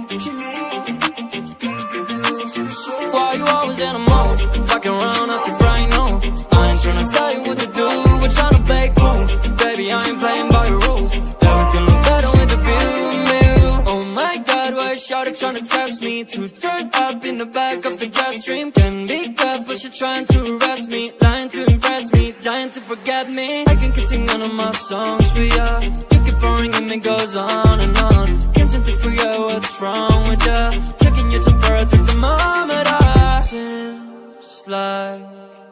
Why you always in a mood? Fucking around after bright noon. I ain't tryna tell you what to do. We're tryna play cool. Baby, I ain't playing by your rules. Everything look better with the view. Oh my god, why is Shawty tryna test me? To turn up in the back of the jet stream. Can be tough, but she trying to arrest me. Lying to impress me, dying to forget me. I can keep singing all my songs for ya. You keep boring and it goes on and on. Can't seem to figure out what's wrong with ya. Checking your temperature thermometer. Seems like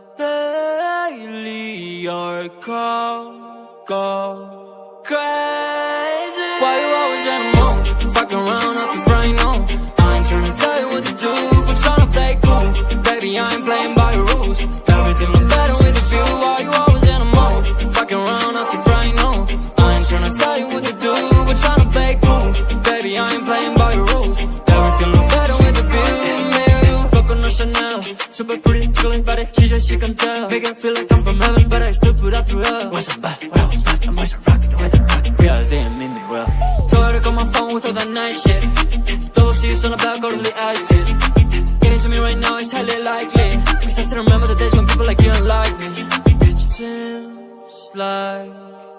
lately your call go crazy. Why you always in a mood? Fucking around up to brain on. I ain't tryna tell you what to do, but tryna play cool. Baby, I ain't playing by your rules. Everything look better with a view. Why you always in a mood? Fucking around up to brain on. I ain't tryna tell you what to do, but tryna play cool. Baby, I ain't playing by your rules. Everything look better with a view. Coconut Chanel, super pretty, chilling body, she's just she can tell. Make it feel like I'm from heaven, but I still put up through hell. What's up, bad? What I was bad, I'm always rocking the way they rock. Realize they ain't mean me well. Told her to call my phone with all that nice shit. Double C's on the back, totally ice it. Getting to me right now is highly likely. Cause I still remember the days when people like you don't like me. It seems like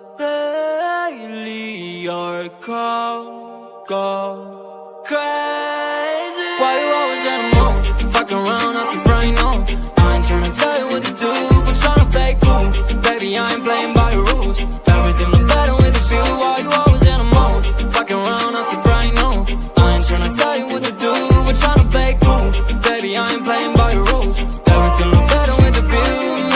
lately your call go crazy. Why you always in a mood? Fucking around up to brain on. I ain't tryna tell you what to do, but tryna play cool. Baby, I ain't playing by your rules. Everything look better with a view. Why you always in a mood? Fucking around up to brain on. I ain't tryna tell you what to do, but tryna play cool. Baby, I ain't playing by your rules. Everything look better with a view.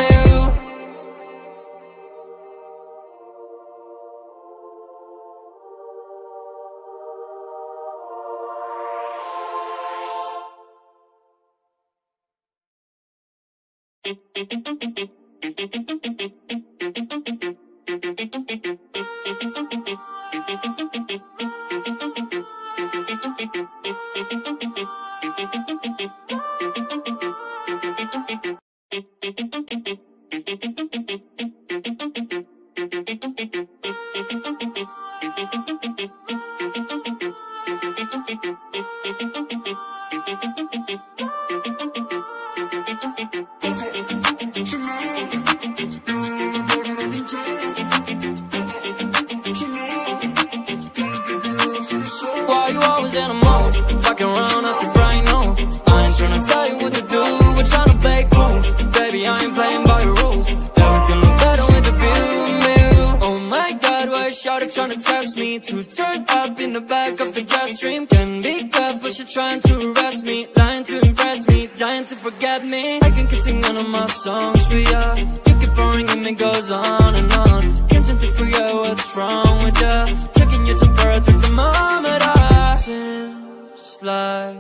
Why you always in a mood? Fucking around up to brain on. I ain't tryna tell you what to do, but tryna play cool. Baby, I ain't playing by your rules. Everything look better with the view. Oh my god, why is Shawty tryna test me? To turn up in the back of the jet stream. Can be tough, but she trying to arrest me. Lying to impress me, dying to forget me. I can keep singing all my songs for ya. You keep boring and it goes on and on. Can't seem to figure out what's wrong with ya. Checking your temperature thermometer. Seems like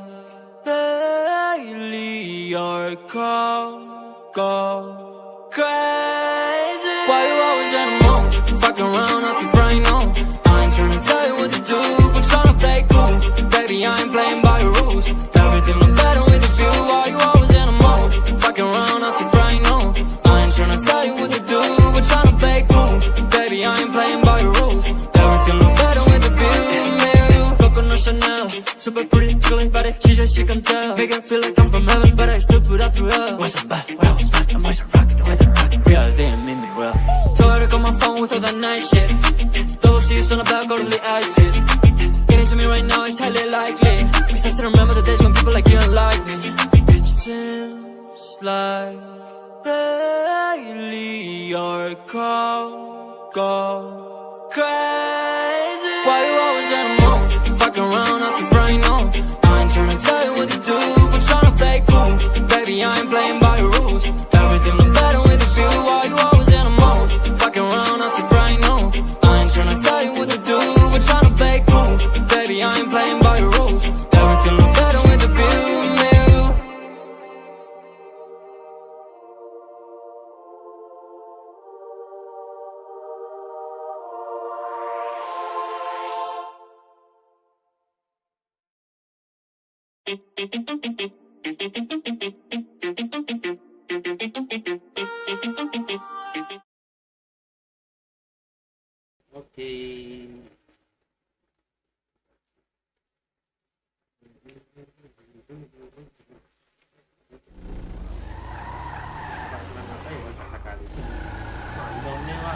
lately your call go crazy. Why you always in a mood? Fucking around up to brain on. I ain't tryna tell you what to do, but tryna play cool. Baby, I ain't playing by your rules. Everything look better with a view. Why you always in a mood? Fucking around up to brain on. I ain't tryna tell you what to do, but tryna play cool. Baby, I ain't playing by your rules. Everything look better with a view. Coconut Chanel, super pretty, chilling body, she just she can tell. Make it feel like I'm from heaven, but I still put up through hell. What's up, bad? What I was bad, I'm always rocking the way they rock. Realize they ain't mean me well. Told her to call my phone with all that nice shit. Double C's on the back, totally ice it. Getting to me right now is highly likely. Cause I still remember the days when people like you don't like me. It seems like lately your call go crazy. Why you always in a mood? Fucking around up to brain on. I ain't tryna tell you what to do, but tryna play cool. Baby, I ain't playing by your rules. Everything look better with a view. Why you always in a mood? Fucking around up to brain on. I ain't tryna tell you what to do, but tryna play cool. Baby, I ain't playing by your rules. Everything look better with a view. Okay. இவன் சண்டைக்காரி அந்த ஒன்னேவா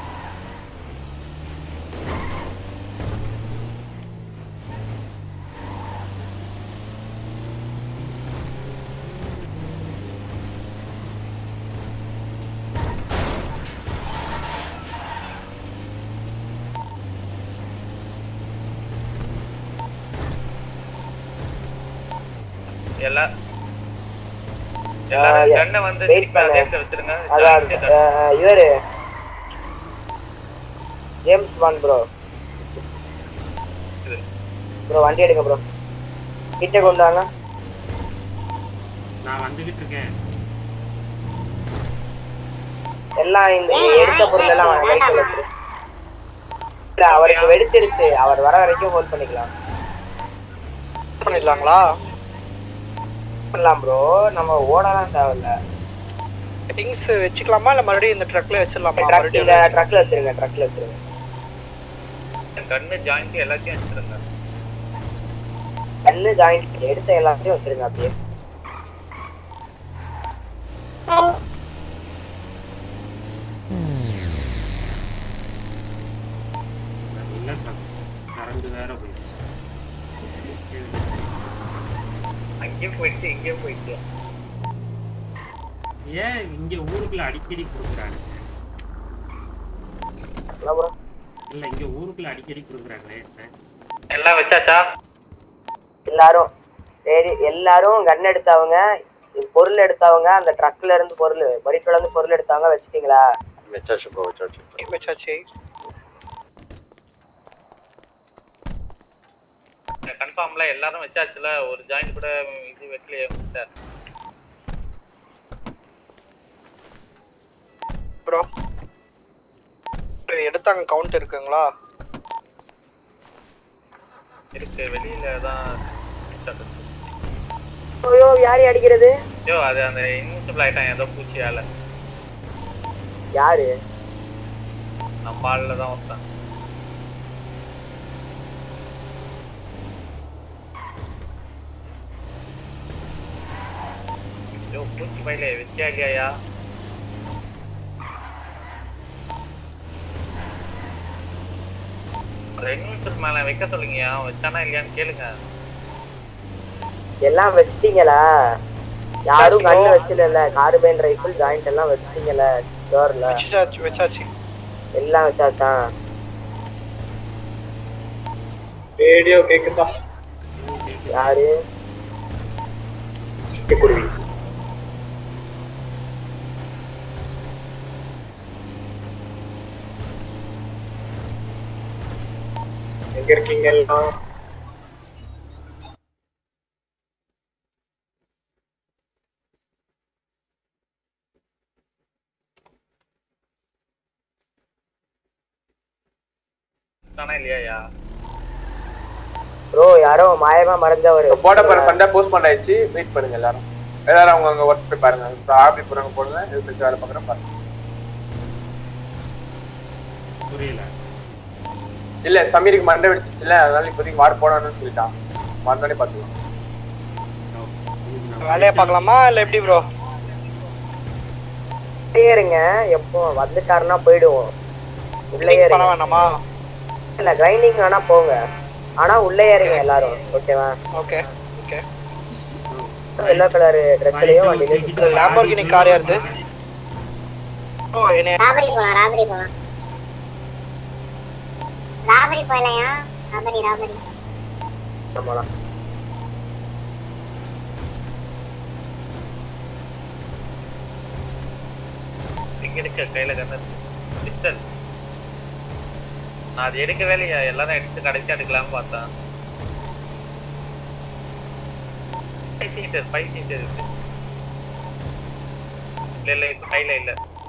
எல்லா எல்லாரும் கண்ணை வந்து wait திருப்பி அதே பண்ணு. இடத்துல வச்சிருங்க அதான் ஜாயிண்ட் அஹ், இவரு ஜேம்ஸ் பான் ப்ரோ ப்ரோ வண்டி எடுங்க ப்ரோ கிட்ட கொண்டு வாங்க நான் வந்துகிட்டு இருக்கேன் எல்லாம் இந்த எடுத்த பொருள் எல்லாம் வெஹிக்கிள் வச்சிரு இல்ல அவருக்கு வெடிச்சிருச்சு அவர் வர வரைக்கும் ஹோல்ட் பண்ணிக்கலாம் பண்ணிடலாங்களா பண்ணலாம் ப்ரோ நம்ம ஓடலாம் தேவையில்ல திங்ஸ் வச்சுக்கலாமா இல்ல மறுபடியும் இந்த ட்ரக்ல வச்சிடலாமா ட்ரக் மறுபடியும் இல்ல ட்ரக்ல வச்சிருங்க ட்ரக்ல வச்சிருங்க கண்ணு ஜாயிண்ட் எல்லாத்தையும் வச்சிருங்க கண்ணு ஜாயிண்ட் எடுத்த எல்லாத்தையும் வச்சிருங்க அப்படியே நல்ல கரண்ட் வேற போயிடுச்சு அங்கேயும் போயிடுச்சு இங்கேயும் போயிடுச்சு ஏன் இங்க ஊருக்குள்ள அடிக்கடி கொடுக்குறாங்க என்ன ப்ரோ இல்ல இங்க ஊருக்குள்ள அடிக்கடி கொடுக்குறாங்களே என்ன எல்லாம் வச்சாச்சா எல்லாரும் சரி எல்லாரும் கன் எடுத்தவங்க பொருள் எடுத்தவங்க அந்த ட்ரக்ல இருந்து பொருள் பரிட்டுல இருந்து பொருள் எடுத்தவங்க வச்சிட்டீங்களா வச்சாச்சு ப்ரோ வச்சாச்சு வச்சாச்சு கன்ஃபார்ம்ல எல்லாரும் வச்சாச்சுல ஒரு ஜாயிண்ட் கூட இது வைக்கலையே சார் ப்ரோ எடுத்தாங்க கவுண்ட் இருக்குங்களா இருக்கு வெளியில தான் ஐயோ யாரு அடிக்கிறது ஐயோ அது அந்த இன்விசிபிள் ஆயிட்டான் ஏதோ பூச்சியால யாரு நம்ம பால்ல தான் ஒருத்தன் ஐயோ பூச்சி பயில வச்சியா இல்லையா இன்விசிபிள் மேல வைக்க சொல்லுங்கயா வச்சானா இல்லையான்னு கேளுங்க எல்லாம் வச்சிட்டீங்களா யாரும் கண்ணு வச்சிடல கார்பைன் ரைஃபிள் ஜாயிண்ட் எல்லாம் வச்சிட்டீங்கல டோர்ல வச்சாச்சு வச்சாச்சு எல்லாம் வச்சாதான் ரேடியோ கேக்குதா யாரு குருவி எங்க இருக்கீங்க எல்லாம் தானா இல்லையா ப்ரோ யாரோ மாயமா மறைஞ்சவரு போட போற சண்டை போஸ்ட் பண்ணாச்சு வெயிட் பண்ணுங்க எல்லாரும் எல்லாரும் அவங்க அங்க ஒர்க் போய் பாருங்க இப்போ ஆபி போறாங்க போடுங்க இது வச்சு வேலை பார்க்குறேன் பாருங்க புரியல இல்ல சமீருக்கு மண்டை வெடிச்சிச்சுல அதனால இப்போதைக்கு வார் போடணும்னு சொல்லிட்டான் மறுநாளே பார்த்துக்கலாம் வேலையை பார்க்கலாமா இல்ல எப்படி ப்ரோ உள்ளே இருங்க எப்போ வந்துட்டாருன்னா போயிடுவோம் உள்ளே பண்ண இருங்க வேணாமா இல்ல கிரைண்டிங் வேணா போங்க ஆனா உள்ளே இருங்க எல்லாரும் ஓகேவா ஓகே ஓகே எல்லோ கலர் ட்ரெஸ்லயும் வண்டியில லாம்போர்கினி கார் யாருது ஓ என்ன ராபரி போலாம் ராபரி போலாம் ராபரி போகலையா ராபரி ராபரி நம்மளாம் எங்க இருக்க கையில கண்ணு பிஸ்டல் நான் அது எடுக்கவே இல்லையா எல்லாரும் எடுத்து கடைசி எடுக்கலாம்னு பார்த்தேன் ஃபைவ் சீட்டர் ஃபைவ் சீட்டர் இருக்கு இல்ல இல்ல இப்ப கையில இல்ல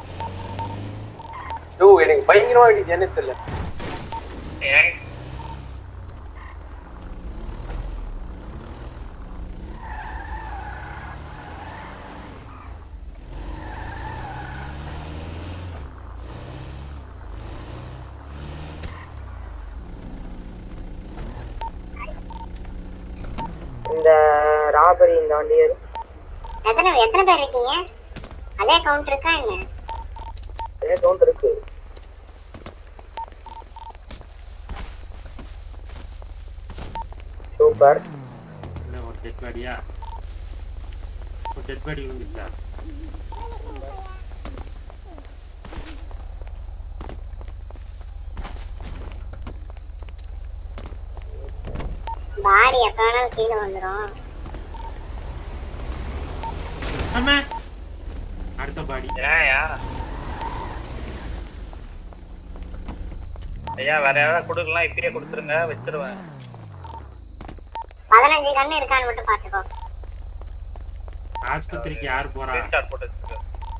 ஓ எனக்கு பயங்கரமா வெடிச்சு என்ன தெரியல ஏன் இந்த ராபரி இந்த வண்டி ஏறு. எத்தனை எத்தனை பேர் இருக்கீங்க அதே கவுண்ட் இருக்கா என்ன இதே கவுண்ட் இருக்கு சூப்பர் என்ன ஒரு டெட் பாடியா ஒரு டெட் பாடி விழுந்துச்சா பாடி எப்ப வேணாலும் கீழே வந்துடும் ஆமா அடுத்த பாடி ஏன்யா ஐயா வேற யாராவது கொடுக்கலாம் இப்பயே கொடுத்துருங்க வச்சிருவேன் பதினஞ்சு கண்ணு இருக்கான்னு மட்டும் பாத்துக்கோ ஆஸ்பத்திரிக்கு யார் போறா ஸ்கிரீன்ஷாட் போட்டு வச்சிருக்கேன்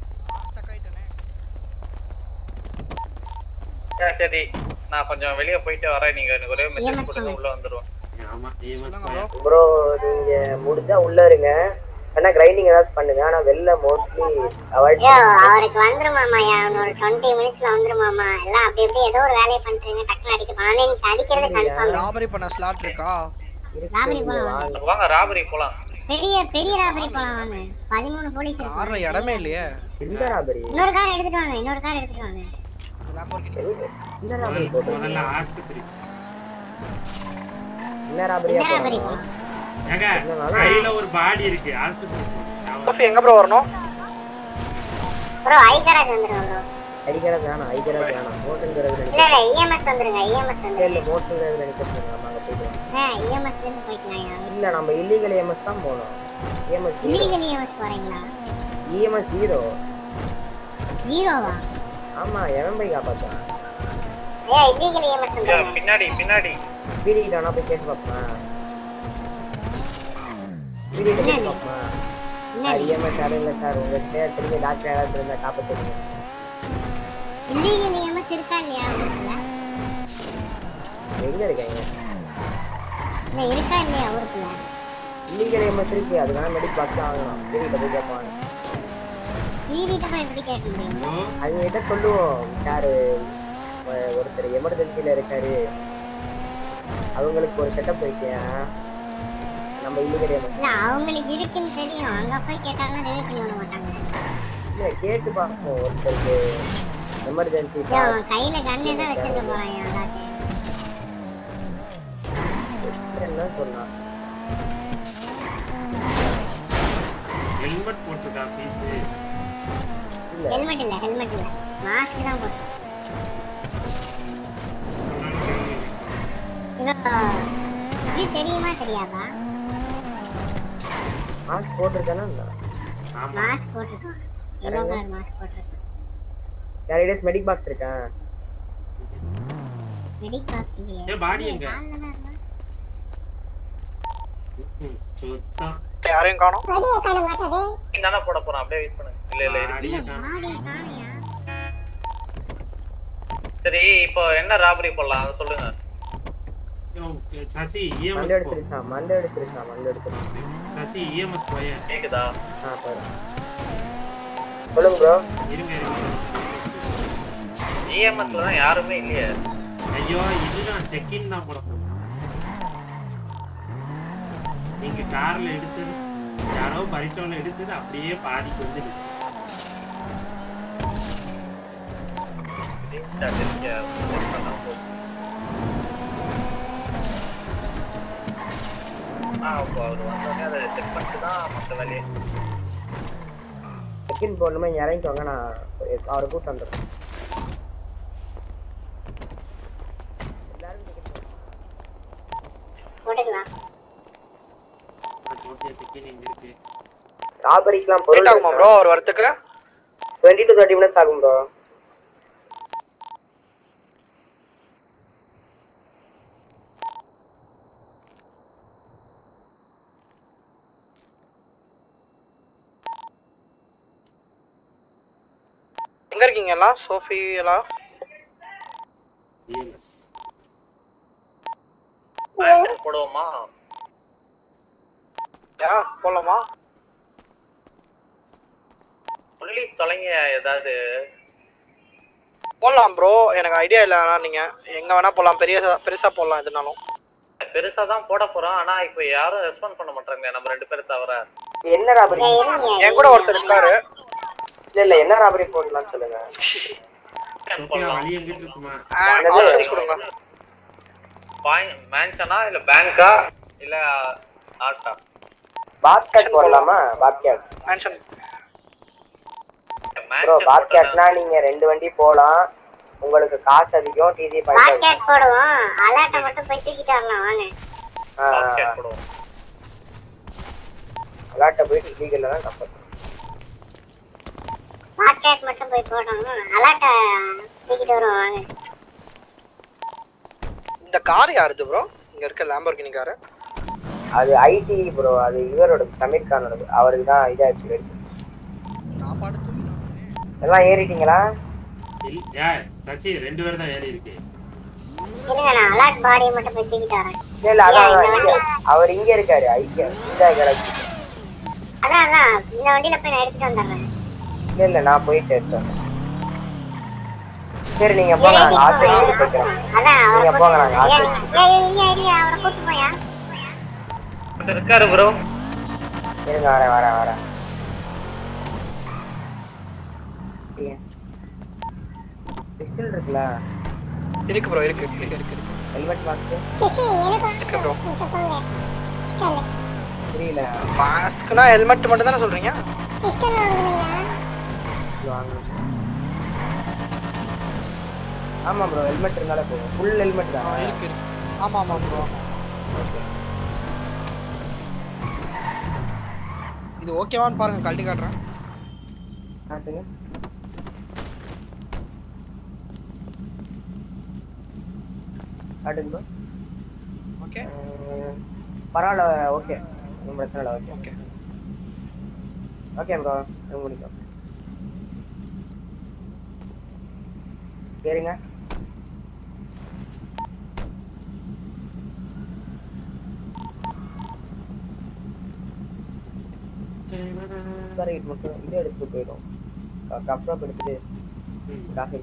ஆ, சரி நான் கொஞ்சம் வெளியே போயிட்டு வரேன் நீங்க எனக்கு ஒரே மெசேஜ் கொடுங்க உள்ள வந்துருவேன் ஆமா ஏமஸ் போயா ப்ரோ நீங்க முடிஞ்சா உள்ள இருங்க ஆனா கிரைண்டிங் ஏதாவது பண்ணுங்க ஆனா வெளில மோஸ்ட்லி அவாய்ட் ஐயோ அவருக்கு வந்துருமாமாயா ஒரு டுவெண்ட்டி மினிட்ஸ்ல வந்துருமாமா எல்லாம் அப்படி அப்படி ஏதோ ஒரு வேலையை பண்றீங்க டக்குனு அடிக்க போனா நீங்க அடிக்கிறது கன்ஃபார்ம் ராபரி பண்ண ஸ்லாட் இருக்கா ராபரி போலாம் வாங்க ராபரி போலாம் பெரிய பெரிய ராபரி போலாம் வாங்க பதிமூணு போலீஸ் இருக்கு கார்ல இடமே இல்லையே இந்த ராபரி இன்னொரு கார் எடுத்துட்டு வாங்க இன்னொரு கார் எடுத்துட்டு வாங்க இந்த ராபரி போட்டு முதல்ல ஆஸ்பத்திரி என்ன ராபரியா இந்த ராபரி போறோம் போலாம் ஏங்க கையில ஒரு பாடி இருக்கு ஆஸ்பத்திரி போகணும். சோஃபி எங்க ப்ரோ வரணும் ப்ரோ ஐ கராஜ் வந்துருங்க ப்ரோ அடிக்கிறது வேணாம் ஐக்கிறது வேணாம் மோட்டருங்கிறது இல்ல இல்ல இஎம்எஸ் வந்துருங்க இஎம்எஸ் இல்ல வந்துருங்க இல்ல மோட்டருங்கிறது நினைக்கிறது நம்ம அங்க போயிட்டு இஎம்எஸ் இருந்து போய்க்கலாம் இல்ல நம்ம இல்லீகல் எம்எஸ் தான் போகணும் இஎம்எஸ் இல்லீகல் இஎம்எஸ் போறீங்களா இஎம்எஸ் ஜீரோ ஜீரோவா ஆமா எவன் போய் காப்பாத்தான் ஏ இல்லீகல் இஎம்எஸ் ஐயா, வந்துருங்க பின்னாடி பின்னாடி பீடி கிட்ட வேணா போய் கேட்டு பார்ப்பேன் பீடி கிட்ட கேட்டு பார்ப்பேன் சார் இஎம்எஸ் யாரும் இல்லை சார் உங்ககிட்ட திரும்பி டாக்டர் யாராவது இருந்தா காப்பாற்றுங்க இல்லீகல் இஎம்எஸ் இருக்கா இல்லையா ஊருக்குள்ள எங்க இருக்காங்க இல்ல இருக்கா இல்லையா ஊருக்குள்ள இல்லீகல் எம்எஸ் இருக்கு அது வேணா மெடிக் பாக்ஸ் வாங்கணும் பீடி கிட்ட போய் கேட்பாங்க வீடிட்ட போய் எப்படி கேட்க முடியும் அவங்க கிட்ட சொல்லுவோம் சார் ஒருத்தர் எமர்ஜென்சில இருக்காரு அவங்களுக்கு ஒரு செட்டப் வைக்கேன் நம்ம இல்லீகல் எம்எஸ் இல்ல அவங்களுக்கு இருக்குன்னு தெரியும் அங்க போய் கேட்டாலும் ரிவே பண்ணி விட மாட்டாங்க இல்ல கேட்டு பார்ப்போம் ஒருத்தருக்கு எமர்ஜென்சி ஐயோ, அவன் கையில கண்ணு தான் வச்சிருக்க போறான் என் ஆளாக்கு. என்ன சொன்னான் ஹெல்மெட் போட்டிருக்கா பீஸ் இல்ல ஹெல்மெட் இல்ல ஹெல்மெட் இல்ல மாஸ்க் தான் போட்டு இது தெரியுமா தெரியாதா மாஸ்க் போட்டிருக்கானா இல்ல ஆமா மாஸ்க் போட்டிருக்கான் எல்லோ கலர் மாஸ்க் போட்டிருக்கான் யாரிடேஸ் மெடிக் பாக்ஸ் இருக்கேன் மெடிக் பாக்ஸ் இல்லையே ஏன் body எங்க? கால்ல தான் இருந்தான். ம், சுத்தம் யாரையும் காணோம் நீ தானே போட போறான் அப்படியே வெயிட் பண்ணுங்க இல்ல இல்ல இருக்கு. பாடியை காணோம். பாடியை காணியா சரி இப்போ என்ன ராபரி போடலாம் அதை சொல்லுங்க ஐயோ, சசி மண்டை இஎம்எஸ் போ எடுத்துருச்சான் மண்டை எடுத்துருச்சான் மண்டை எடுத்துருச்சான் சசி இஎம்எஸ் போய கேக்குதா ஆ பாரு சொல்லுங்க ப்ரோ இருங்க இருங்க இஎம்எஸ்ல தான் யாருமே இல்லையே ஐயோ இதுதான் செக்இன் தான் போட போறோம். நீங்க கார்ல எடுத்தது யாரோ பரிட்டோல எடுத்தது அப்படியே பாதிக்கு வந்து நிக்குது. Screenshot இருக்கு, check பண்ணா போதும். ஆ இப்போ அவர் வந்தோடனே அதை செக் பண்ணிட்டு தான் மற்ற வேலையை செகண்ட் போடணுமே இறங்கிக்கோங்க நான் அவரை கூட்டு வந்துடுறேன் போட்டுக்கலாம் ஓகே செக்இன் எங்க இருக்கு ராபரிக்கெலாம் லேட் பொருள் ஆகுமா ப்ரோ ஒரு வரத்துக்கு டுவெண்ட்டி டு தேர்ட்டி மினிட்ஸ் ஆகும் ப்ரோ எங்க இருக்கீங்க எல்லாம் சோஃபி எல்லாம் இஎம்எஸ் ஆக்ஷன் போடுவோமா யா போலாமா சொல்லி தொலைங்க ஏதாவது போடலாம் ப்ரோ எனக்கு ஐடியா இல்லை ஆனா நீங்க எங்க வேணா போலாம் பெரிய பெருசா போடலாம் எதுனாலும் பெருசா தான் போட போறோம் ஆனா இப்போ யாரும் ரெஸ்பாண்ட் பண்ண மாட்டாங்க நம்ம ரெண்டு பேரும் தவிர என்ன ராபரி என் கூட ஒருத்தர் இருக்காரு இல்ல இல்ல என்ன ராபரி போடலாம்னு சொல்லுங்க ஓகேவா வழி எங்கிட்டு இருக்குமா ஆப்ஷன்ஸ் கொடுங்க மேன்ஷனா இல்ல பேங்கா இல்ல ஆட்டா பாஸ்கெட் போடலாமா பாஸ்கெட் மேன்ஷன் ப்ரோ பாஸ்கெட்னா நீங்க ரெண்டு வண்டி போலாம் உங்களுக்கு காசு அதிகம் டிடி பாயிண்ட் பாஸ்கெட் போடுவோம் அலாட்டை மட்டும் போய் தூக்கிட்டு வரலாம் வாங்க போடுவோம் விளாட்ட போயிட்டு லீகல்ல தான் தப்பு பாஸ்கெட் மட்டும் போய் போடுவோம் அலாட்டை தூக்கிட்டு வருவோம் வாங்க இந்த கார் யாருது ப்ரோ இங்க இருக்க லேம்பர்கினி காரு அது ஐடி ப்ரோ அது இவரோட சமீர் கானோடது அவருக்கு தான் இதாச்சு ரெடி எல்லாம் ஏறிட்டீங்களா இல் ஏய் சச்சி ரெண்டு பேரும் தான் ஏறி இருக்கு இருங்க நான் அலாட் பாடியை மட்டும் போய் தூக்கிட்டு வரேன் இல்ல இல்ல அதான் அதான் இங்க அவர் இங்க இருக்காரு ஐக்கிய இந்த கராஜ் அதான் அதான் இந்த வண்டியில போய் நான் எடுத்துட்டு வந்துடுறேன் இல்ல இல்ல நான் போயிட்டு எடுத்தேன் சரி நீங்க போங்க நாங்க ஹாஸ்பிட்டலுக்கு போய்க்கிறோம் அதான் அவரை நீங்க போங்க நாங்க ஏய், ஹாஸ்பிட்டல் ஏய், ஏய், ஏய், ஏய், அவரை கூட்டு போயா இருக்காரு ப்ரோ இருங்க வரேன் வரேன் வரேன் பிஸ்டல் இருக்குல்ல இருக்கு ப்ரோ இருக்கு இருக்கு இருக்கு இருக்கு ஹெல்மெட் மாஸ்க் இருக்கு ப்ரோ புரியல மாஸ்க்னா ஹெல்மெட் மட்டும் தானே சொல்றீங்க இது வாங்க ஆமா ப்ரோ ஹெல்மெட் இருந்தாலே போதும் ஃபுல் ஹெல்மெட் தான் இருக்கு இருக்கு ஆமா ஆமா ப்ரோ இது ஓகேவான்னு பாருங்க கழட்டி காட்டுறேன் காட்டுங்க காட்டுங்க ப்ரோ ஓகே பரவாயில்ல ஓகே ஒன்றும் பிரச்சனை இல்லை ஓகே ஓகே ஓகே ப்ரோ முடிக்கும் சரிங்க சார் இது மட்டும் இதை எடுத்துட்டு போயிடும் கப்டாப் எடுத்துட்டு காஃபி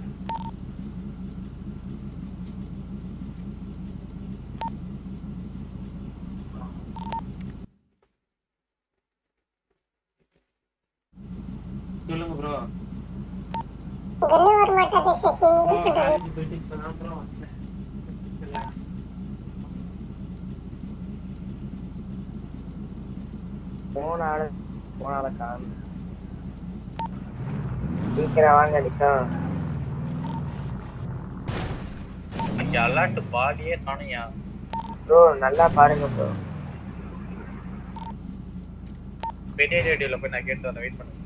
சொல்லுங்க ப்ரோ வெளியே வர மாட்டேன் காலேஜ் போயிட்டு இப்பதான் ப்ரோ வந்தேன் இல்ல. போன ஆளு போன ஆளை காணும் சீக்கிரம் வாங்க நிக்கம் இங்க அலாட்டு பாடியே காணையா ப்ரோ நல்லா பாருங்க ப்ரோ பெரிய ரேடியோல போய் நான் கேட்டு வரேன் வெயிட் பண்ணுங்க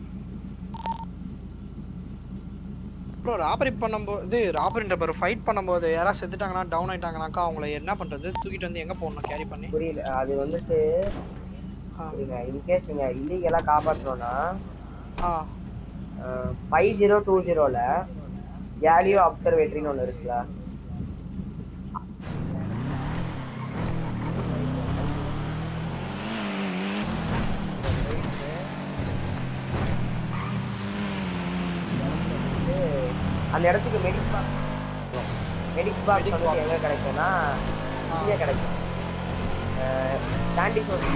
ப்ரோ ராபரி பண்ணும்போது இது ராபரின்ற பேர் ஃபைட் பண்ணும்போது யாராவது செத்துட்டாங்கன்னா டவுன் ஆயிட்டாங்கனாக்கா அவங்கள என்ன பண்றது தூக்கிட்டு வந்து எங்க போடணும் கேரி பண்ணி புரியல அது வந்துட்டு நீங்க இன்கேஸ் நீங்க இல்லீகலா காப்பாற்றணும்னா ஆ ஃபைவ் ஜீரோ டூ ஜீரோல கேலியோ அப்சர்வேட்டரின்னு ஒன்று இருக்குல்ல அந்த இடத்துக்கு மெடிக் பாக்ஸ் மெடிக் பாக்ஸ் வந்து எங்க கிடைக்கும்னா இங்கே கிடைக்கும் Sandy source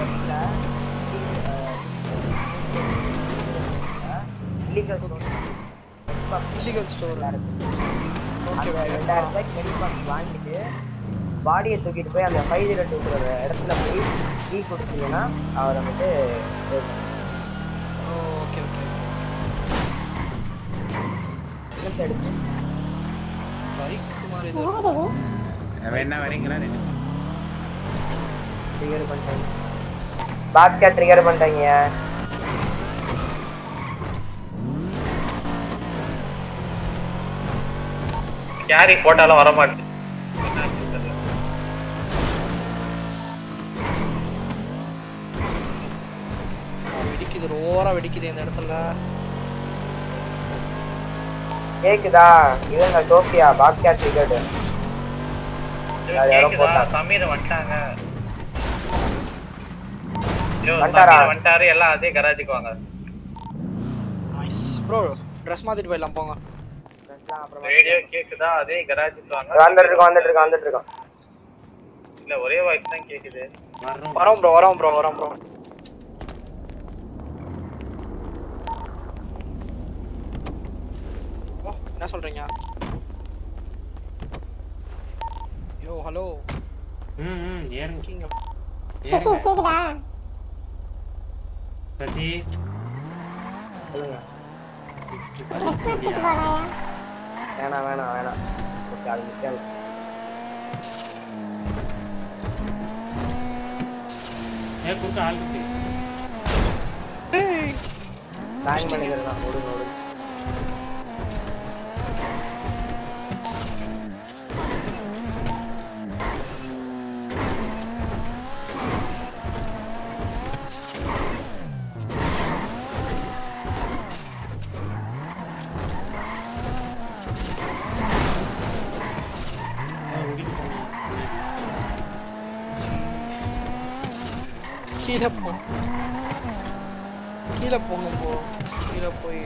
illegal illegal store அந்த ரெண்டாயிரம் ரூபாய்க்கு மெடிக் பாக்ஸ் வாங்கிட்டு பாடியை தூக்கிட்டு போய் அந்த ஃபைவ் ஜீரோ டூ இடத்துல போய் டீ கொடுத்தீங்கன்னா அவர் வந்துட்டு ஓகே ஓகே இழுத்து எடுத்து வரிக்குமார் இது என்ன வரீங்களா ட்ரிகர் பண்ணிட்டாங்க பாஸ்கெட் ட்ரிகர் பண்ணிட்டாங்க கேரி போட்டாலும் வர மாட்டேன் வெடிக்குது ஓவரா வெடிக்குது இந்த இடத்துல கேக்குதா இவங்க டோக்கியா பாஸ்கெட் ட்ரிகர்டு அது யாரோ கேக்குதா போட்டாங்க. சமீர் வந்துட்டாங்க ஐயோ, வந்துட்டாரா? சமீர் வந்துட்டாரு எல்லாம் அதே கராஜுக்கு வாங்க நைஸ் ப்ரோ ட்ரெஸ் மாத்திட்டு போயிடலாம் போங்க ரேடியோ கேக்குதா அதே கராஜுக்கு வாங்க வந்துட்டு இருக்கோம் வந்துட்டு இருக்கோம் வந்துட்டு இருக்கோம் இல்ல ஒரே வாய்ஸ் தான் கேக்குது வர்றோம் வரோம் ப்ரோ வரோம் ப்ரோ வரோம் ப்ரோ ஓ என்ன சொல்றீங்க யோ ஹலோ ம் ம் ஏறுங்க இருக்கீங்க சசி ஏறுங்க கேக்குதா சசி சொல்லுங்க ட்ரெஸ் வச்சுட்டு போறாயா வேணாம் வேணாம் வேணாம் ஓகே அது முக்கியம் இல்ல. ஏ குறுக்க ஆள் இருக்கு ஏய் பேங்க் மேனேஜர் தான் ஓடுங்க ஓடுங்க ஏ, ஓடிட்டு போங்க. கீழே போ கீழே போங்க போ கீழே போய்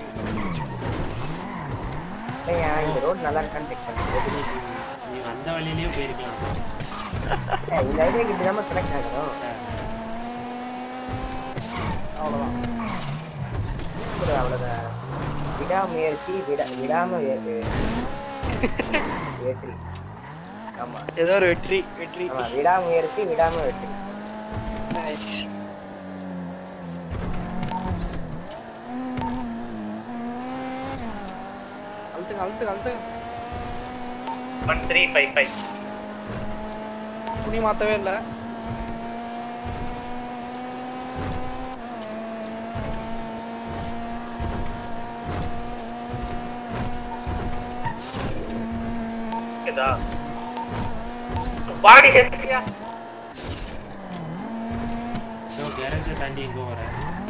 ஏங்க இந்த ரோட் நல்லா இருக்கான்னு செக் பண்ணுங்க நீ வந்த வழியிலேயே போயிருக்கலாம் இந்த ஐடியாக்கு இப்படி தான் செலக்ட் ஆகணும் அவ்வளோதான் ஒரு அவ்வளோதான் விடாமுயற்சி விட விடாம வே- வெற்றி ஆமா ஏதோ ஒரு வெற்றி வெற்றி ஆமா விடாமுயற்சி விடாம வெற்றி நைஸ் அழுத்துங்க அழுத்துங்க அழுத்துங்க ஒன் த்ரீ ஃபைவ் ஃபைவ் துணி மாத்தவே இல்லை கேக்குதா பாடி ஹெல்த்தியா ஸோ கேரேஜை தாண்டி எங்கே வர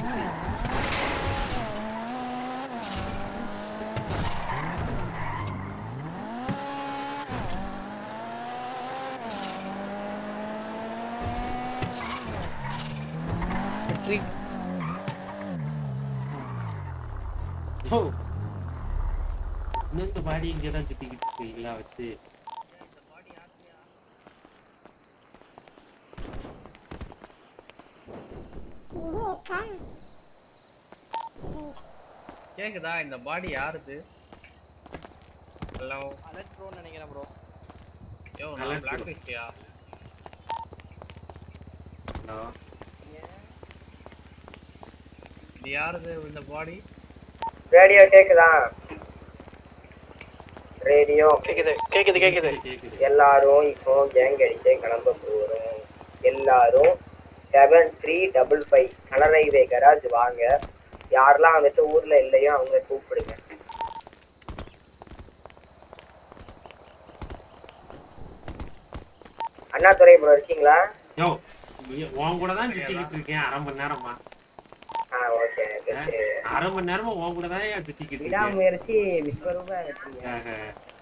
வெற்றி ஓ இன்னும் இந்த பாடி இங்கே தான் சுற்றிக்கிட்டு இருக்கீங்களா வச்சு இங்கே இருக்கா கேக்குதா இந்த பாடி யாருது ஹலோ அலர்ட் ப்ரோ நினைக்கிறேன் ப்ரோ யோ நல்லா நான் பிளாக் இருக்கு. லிஸ்ட்யா ஹலோ இது யாருது இந்த பாடி ரேடியோ கேக்குதா ரேடியோ கேக்குது கேக்குது கேக்குது கேட்குது எல்லாரும் இப்போ கேங் அடிச்சு கிளம்ப போறோம் எல்லாரும் செவன் த்ரீ டபுள் ஃபைவ் கனரைவே கராஜ் வாங்க யாரெல்லாம் வந்துட்டு ஊர்ல இல்லையோ அவங்க கூப்பிடுங்க அண்ணாதுரை ப்ரோ இருக்கீங்களா யோ நீ- உன் கூட தான் சுத்திக்கிட்டு இருக்கேன் அரை மணி நேரமா ஆ ஓகே அரை மணி நேரமா உன் கூட தான் ஏன் சுத்திக்கிட்டு இருக்கேன் விடாமுயற்சி விஸ்வரூப வெற்றிங்க ஆஹா.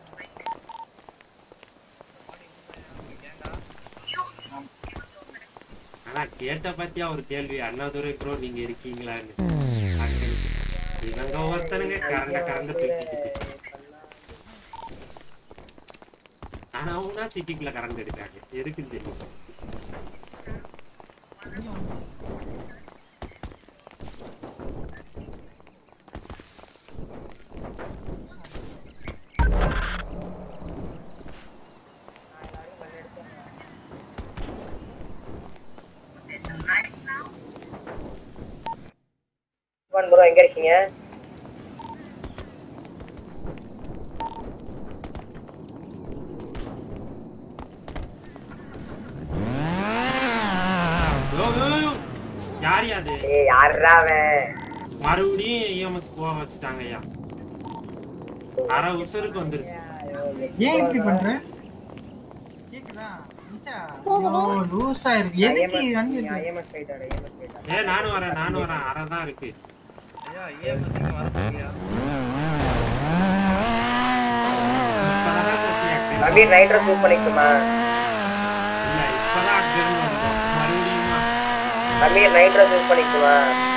ஆனா கேட்ட பத்தியா ஒரு கேள்வி அண்ணாதுரை ப்ரோ நீங்க இருக்கீங்களான்னு மக்களுக்கு. இவங்க ஒருத்தனுங்க கரண்ட கரண்ட தூக்கிக்கிட்டு ஆனா அவங்க தான் சிட்டிக்குள்ள கரண்ட் எடுக்காங்க எதுக்குன்னு தெரியும் ப்ரோ எங்க இருக்கீங்க யோ, யோ, யோ. யார் அது ஏய் யாரா அவன் மறுபடியும் இஎம்எஸ் போக வச்சுட்டாங்க ஐயா அரை உசருக்கு வந்துருச்சு ஏன் இப்படி பண்ற கேக்குதா நிஷா ஓ லூசா இருக்கு எதுக்கு வண்டி எடுத்த? ஐஎம்எஸ் போயிட்டாரு ஐஎம்எஸ் போயிட்டாரு ஏ நானும் வரேன் நானும் வரேன் அரை தான் இருக்கு ஐயா ஏன் வந்து வர முடியா இப்பதான் சசி active. ரவி நைட்ரஸ் சூப் பண்ணிக்குமா இல்ல இப்பதான் அங்க இருந்து வந்தோம் மறுபடியும் ரவி நைட்ரஸ் யூஸ் பண்ணிக்குமா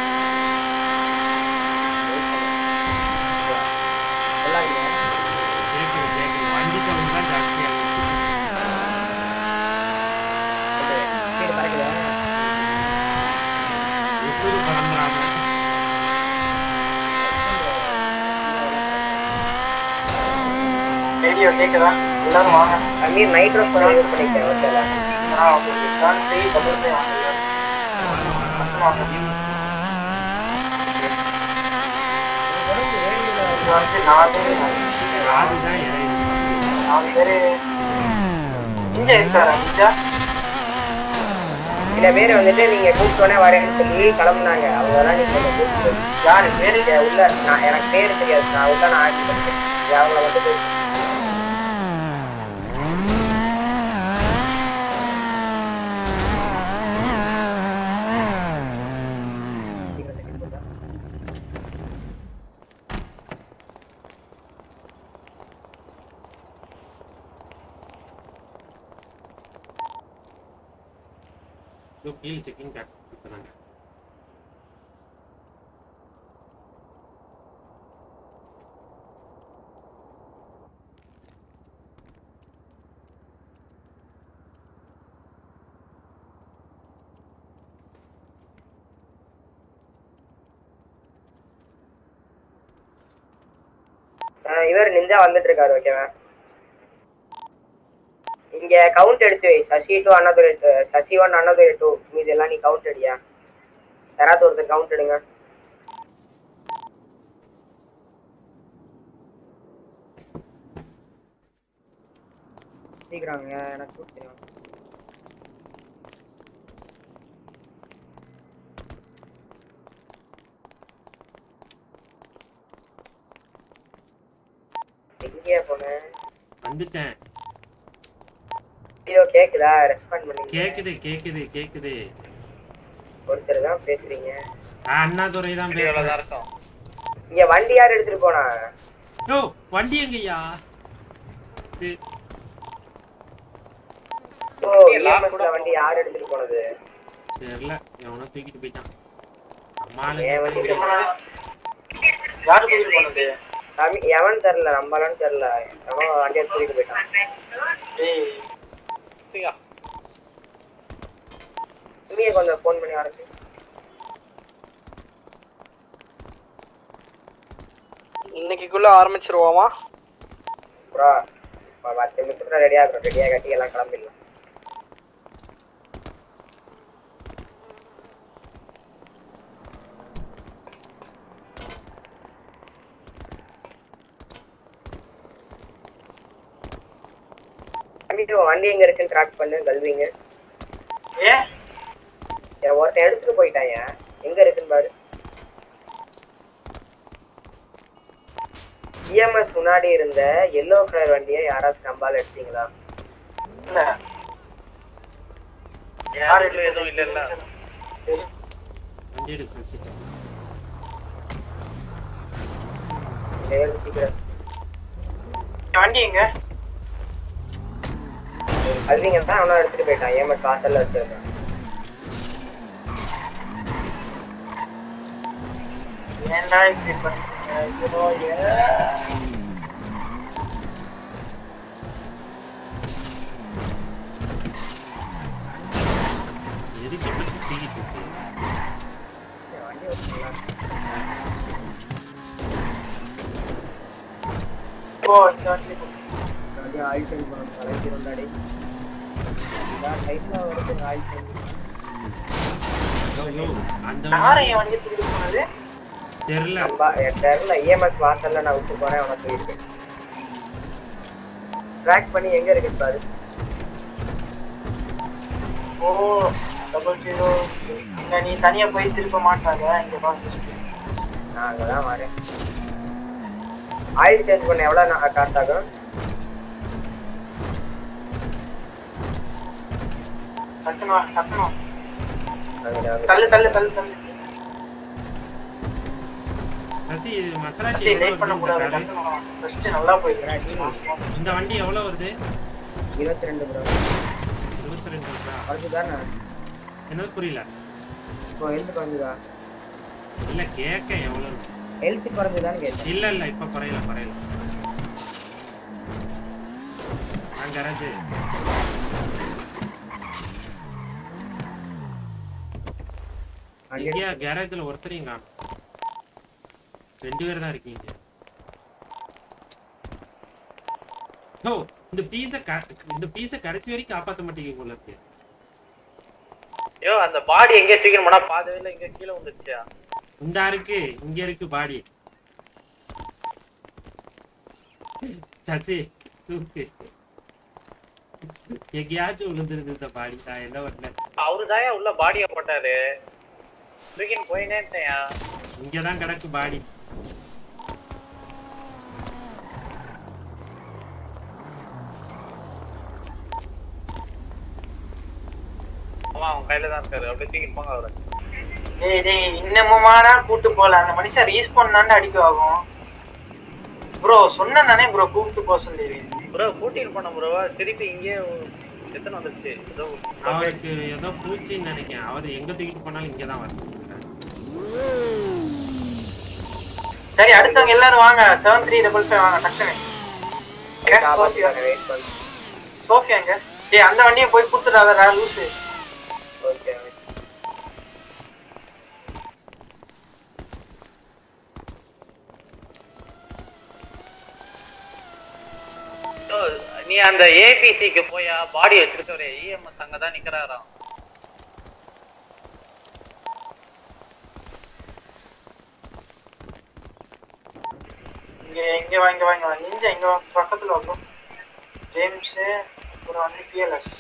சொல்லாதீங்க கேக்குது கேக்குது வண்டி சவுண்ட் தான் ஜாஸ்தியா இருக்கு ஒசூர் கிளம்புறாங்க ரேடியோ கேக்குதா எல்லாரும் வாங்க அமீர் நைட் ரோஸ் பண்ண யூஸ் பண்ணிக்கிறேன் ஓகேல நான் உங்களுக்கு செவன் த்ரீ டபுள் ஃபைவ் வாங்க எல்லாரும். பசங்க வாங்க. இது வந்து நாலு ராஜுதான் இடையில நாலு பேரு இங்க இருக்காரா நிஞ்சா சில பேர் வந்துட்டு நீங்க கூப்பிட்டோன்னே வரேன்னு சொல்லி கிளம்புனாங்க அவங்கதான் நீங்க கொஞ்சம் கூப்பிட்டு யாரு பேரு இங்க உள்ள நான் எனக்கு பேரு தெரியாது நான் உள்ள நான் ஆட்சி பண்ணிட்டேன் அவங்கள வந்து கூப்பிட்டு இதோ கீழே செக்கிங் பேக் கொடுத்துறாங்க ஆஹ் இவர் நிஞ்சா வந்துட்டு இருக்காரு ஓகேவா இங்க கவுண்ட் எடுத்து வை Sasi two Annadurai Sasi one Annadurai two மீது எல்லாம் நீ கவுண்ட் அடியா யாராவது ஒருத்தர் கவுண்ட் எடுங்க சீக்கிரங்க எனக்கு கூப்பிடுங்க எங்கேயா போனேன் வந்துட்டேன் ஐயோ கேக்குதா ரெஸ்பாண்ட் பண்ணீங்க கேக்குது கேக்குது கேக்குது ஒருத்தர் தான் பேசுறீங்க ஆ, அண்ணாதுரை தான் வீடியோல தான் பேசுறேன் இருக்கும் இங்க வண்டி யார் எடுத்துட்டு போனா யோ வண்டி எங்கய்யா சரி, ஓ EMS ல வண்டி யார் எடுத்துட்டு போனது தெரியல எவனோ தூக்கிட்டு போயிட்டான் அம்மால ஏன் வண்டி யாரு கூட்டிட்டு போனது சாமி எவன் தெரியல நம்மளான்னு தெரியல எவன் வண்டியை தூக்கிட்டு போயிட்டான் ஏய் சரியா? நீங்க கொஞ்சம் ஃபோன் பண்ணி ஆரம்பி இன்னைக்குள்ள ஆரம்பிச்சிருவோமா ப்ரோ பத்து நிமிஷத்துல ரெடியா இருக்கும் ரெடியா கட்டி எல்லாம் கிளம்பிடலாம் தம்பி, உன் வண்டி எங்க இருக்குன்னு ட்ராக் பண்ணு கல்விங்க ஏன் என் ஒருத்தன் எடுத்துட்டு போயிட்டாங்க எங்க இருக்குன்னு பாரு இஎம்எஸ் முன்னாடி இருந்த எல்லோ கலர் வண்டியை யாராச்சும் நம்பால எடுத்தீங்களா இல்ல யாரு இல்ல எதுவும் இல்ல இல்ல வண்டி எடுக்க வச்சுட்டேன் சரி, சீக்கிரம் வண்டி எங்க கல்விங்க தான் அவனா எடுத்துட்டு போயிட்டான் இஎம்எஸ் வாசல்ல வச்சிருக்கான் ஏன்டா இப்படி பண்றீங்க ஐயோ, ஏன்? எதுக்கு இப்படி தூக்கிட்டு இருக்கு வண்டி வச்சுக்கலாம் போ, இந்த வண்டி போ. வண்டி ஆயில் சேஞ்ச் பண்ணணும் தலைக்கு வந்தாடி டைம்ல வருது ஆயில் சேஞ்ச் யோ, யோ, அந்த யாரு என் வண்டியை தூக்கிட்டு போனது தெரியல நம்ம என் தெரியல இஎம்எஸ் வாசல்ல நான் விட்டு போறேன் அவனை போயிருக்கு ட்ராக் பண்ணி எங்க இருக்கு பாரு ஓ டபுள் ஜீரோ இங்க நீ தனியா போய் திருப்ப மாட்டாங்க இங்க பாத்து நான் அங்கதான் வரேன் ஆயில் சேஞ்ச் பண்ண எவ்வளவு நான் காசு ஆகும் டக்குனு வா, டக்குனு வா. அங்க நான் தள்ளு தள்ளு தள்ளு தள்ளு சசி இது மசாலாச்சி சரி, எவ்வளவு லேட் பண்ண கூடாது வருது டக்குனு வா. First நல்லா போயிடுறேன் இந்த வண்டி எவ்வளவு வருது இருபத்தி ரெண்டு ப்ரோ இருபத்தி ரெண்டு வருதா குறைஞ்சுதானே என்னது புரியல இப்போ ஹெல்த் குறைஞ்சுதா இல்ல கேட்க எவ்வளவு ஹெல்த் குறைஞ்சுதான்னு கேட்டேன் இல்ல இல்ல இப்ப குறையல குறையல அங்க அரசு இங்கேயா கேரேஜ்ல ஒருத்தரையும் காணும் ரெண்டு பேர் தான் இருக்கீங்க ஓ இந்த பீஸ இந்த பீஸ கடைசி வரைக்கும் காப்பாத்த மாட்டீங்க போல இருக்கு ஐயோ அந்த பாடி எங்கே தூக்கிட்டு போனா பாதையில இங்க கீழே வந்துருச்சா இந்த இருக்கு இங்க இருக்கு பாடி சச்சி தூக்கு எங்கேயாச்சும் விழுந்துருது இந்த பாடி நான் என்ன பண்ணேன் அவரு தாயா உள்ள பாடிய போட்டாரு தூக்கின்னு போயினே இருந்தேயா இங்கதான் கிடக்கு பாடி ஆமா அவன் கையில தான் இருக்காரு அப்படியே தூக்கிட்டு போங்க அவரை டேய் டேய் இன்னமுமாடா கூட்டு போல அந்த மனுஷன் ரீஸ்பான் தானே அடிக்க ஆகும் ப்ரோ சொன்னேன் தானே ப்ரோ கூப்பிட்டு போக சொல்லி ப்ரோ கூட்டிட்டு போன ப்ரோ திருப்பி இங்கே எத்தனை வந்துருச்சு ஏதோ அவருக்கு ஏதோ பூச்சின்னு நினைக்கிறேன் அவர் எங்க தூக்கிட்டு போனாலும் இங்கதான் வரும் சரி அடுத்தவங்க எல்லாரும் வாங்க செவன் த்ரீ டபுள் ஃபைவ் வாங்க டக்குனு எங்க? சோஃபியா வெயிட் பண்ணு சோஃபியா எங்க டேய் அந்த வண்டியை போய் கொடுத்துடாதடா லூசு ஓகே ஓ, நீ அந்த ஏபிசிக்கு போயா பாடி வச்சிருக்கவரே இஎம்எஸ் அங்க தான் நிக்கிறாராம் இங்க இங்க வா இங்க வா இங்க வா நிஞ்சா இங்க வா பக்கத்துல வா ஜேம்ஸ் அப்புறம் வந்து பிஎல்எஸ்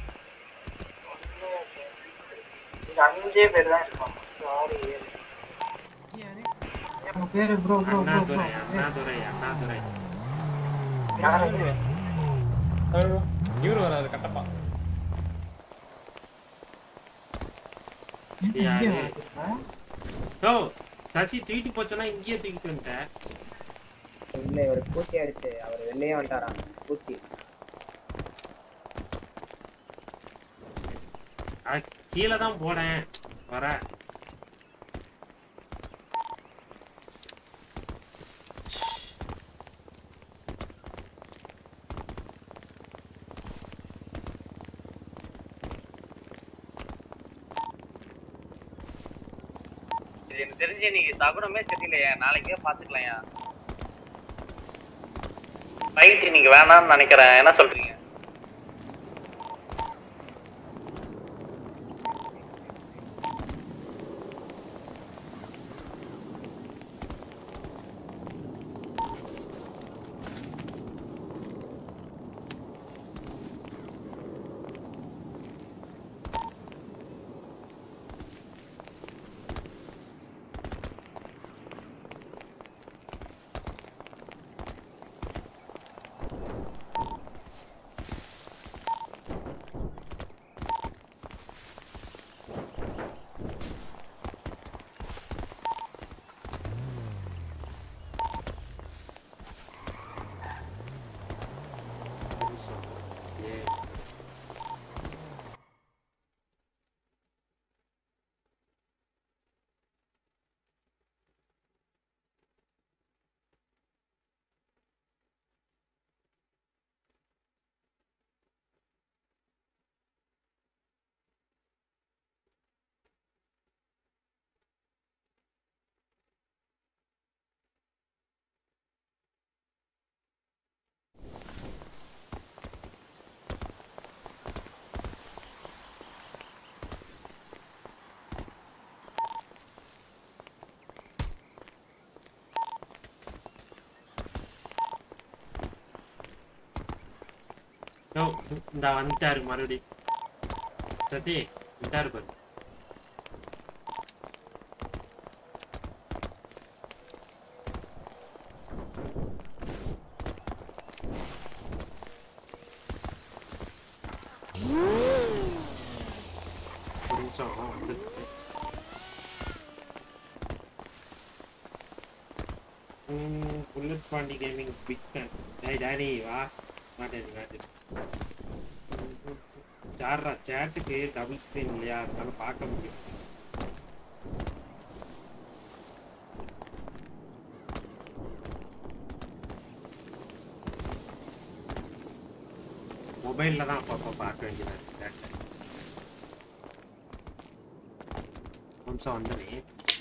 இங்க அஞ்சே பேர் தான் இருக்காங்க ஆறு ஏழு உங்க பேரு bro bro bro bro Annadurai Annadurai Annadurai யாரு இது? இவரு வராது கட்டப்பா யாரு ஓ சச்சி தூக்கிட்டு போச்சோன்னா இங்கேயே தூக்கிட்டு வந்துட்டேன் இல்ல இவர் பூச்சி அடிச்சு அவர் வெளியே வந்துட்டாராம் பூச்சி கீழே தான் போனேன் வர இது எனக்கு தெரிஞ்சு இன்னைக்கு தகுனமே தெரியலையா நாளைக்கே பாத்துக்கலாம்யா ஃபைட் இன்னைக்கு வேணாம்னு நினைக்கிறேன் என்ன சொல்றீங்க நிமிஷம் ஏ ஓ இந்த வந்துட்டாரு மறுபடி சத்தி வந்துட்டாரு பாரு ஒரு நிமிஷம் வந்துருச்சு. ம், bullet Pandi gaming big fan டேய் டாடி வா மாட்டேன் மாட்டேன் சாடுறா சேட்டுக்கு டபுள் ஸ்க்ரீன் இல்லையா அதனால பார்க்க முடியும் மொபைல்ல தான் அப்பப்போ பார்க்க வேண்டியதா இருக்கு சேட்டை நிமிஷம் வந்தனே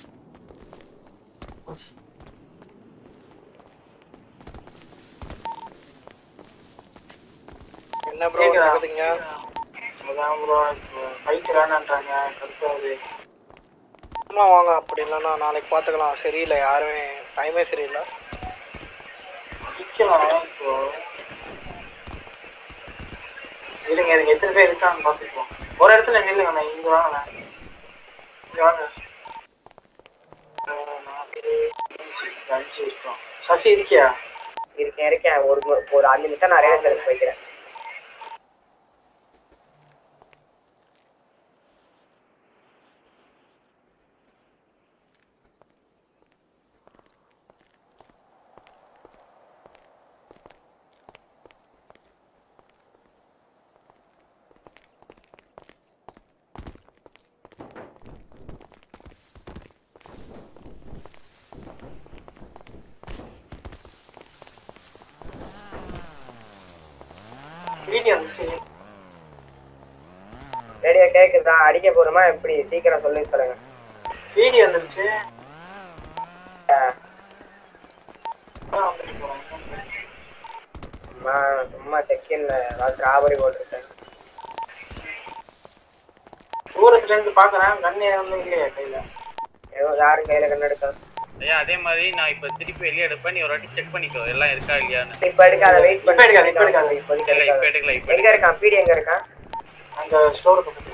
என்ன ப்ரோ கேக்குதா? நடக்குதுங்க அதான் ப்ரோ பைக் வேணான்றாங்க கருத்தாது சும்மா வாங்க அப்படி இல்லைன்னா நாளைக்கு பார்த்துக்கலாம் சரியில்லை யாருமே டைமே சரியில்லை நிக்கலாம் இப்போ இருங்க இருங்க எத்தனை பேர் இருக்கான்னு பார்த்துப்போம் ஒரு இடத்துல நில்லுங்க நான் இங்க வாங்க இங்க வாங்க அஹ் நாலு, அஞ்சு, அஞ்சு இருக்கோம் சசி இருக்கியா இருக்கேன் இருக்கேன் ஒரு மு- ஒரு அஞ்சு நிமிஷம் நான் ரேஸ் எடுத்து போய்க்கிறேன் வீடியோ வந்துச்சு ரேடியோ கேக்குதா அடிக்க போறோமா எப்படி சீக்கிரம் சொல்லி சொல்லுங்க வீடியோ வந்துருச்சு அஹ், அதான் வந்துட்டு போறேன். சும்மா சும்மா செக்கின்ல ஏதாவது ராபரி போட்டிருக்கேன் தூரத்துல இருந்து பாக்குறேன் கண்ணு ஒன்றும் இல்லையா கையில ஏதோ யாரும் கையில கண்ணெடுக்க ஐயா அதே மாதிரி நான் இப்ப திருப்பி வெளியே எடுப்பேன் நீ ஒரு வாட்டி செக் பண்ணிக்கோ எல்லாம் இருக்கா இல்லையான்னு இப்ப எடுக்காத வெயிட் இப்ப எடுக்காத, இப்ப எடுக்காத. இப்போதைக்கு இல்ல இப்ப எடுக்காத. எடுக்கல இப்ப எங்க இருக்கான் பீடி எங்க இருக்கான் அந்த ஸ்டோர் பக்கத்துல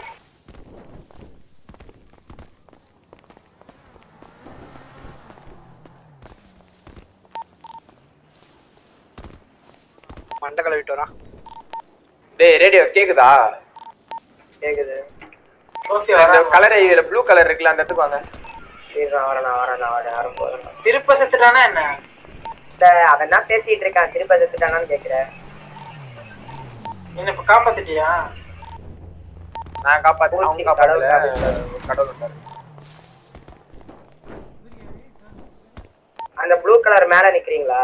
மண்டை கழுவிட்டு வரான் டேய் ரேடியோ கேக்குதா கேக்குது ஓகே அந்த கலர் இதுல ப்ளூ கலர் இருக்குல்ல அந்த இடத்துக்கு வாங்க சரி, நான் வரேன் நான் வரேன் நான் வரேன் யாரும் போறேன் திருப்ப செத்துட்டானா என்ன இந்த அவன் தான் பேசிட்டு இருக்கான் திருப்ப செத்துட்டானான்னு கேக்குறேன் என்ன இப்ப காப்பாத்திட்டியா நான் காப்பாத்து அவங்க காப்பாத்தல கடவுள் வந்தாரு அந்த ப்ளூ கலர் மேல நிக்கிறீங்களா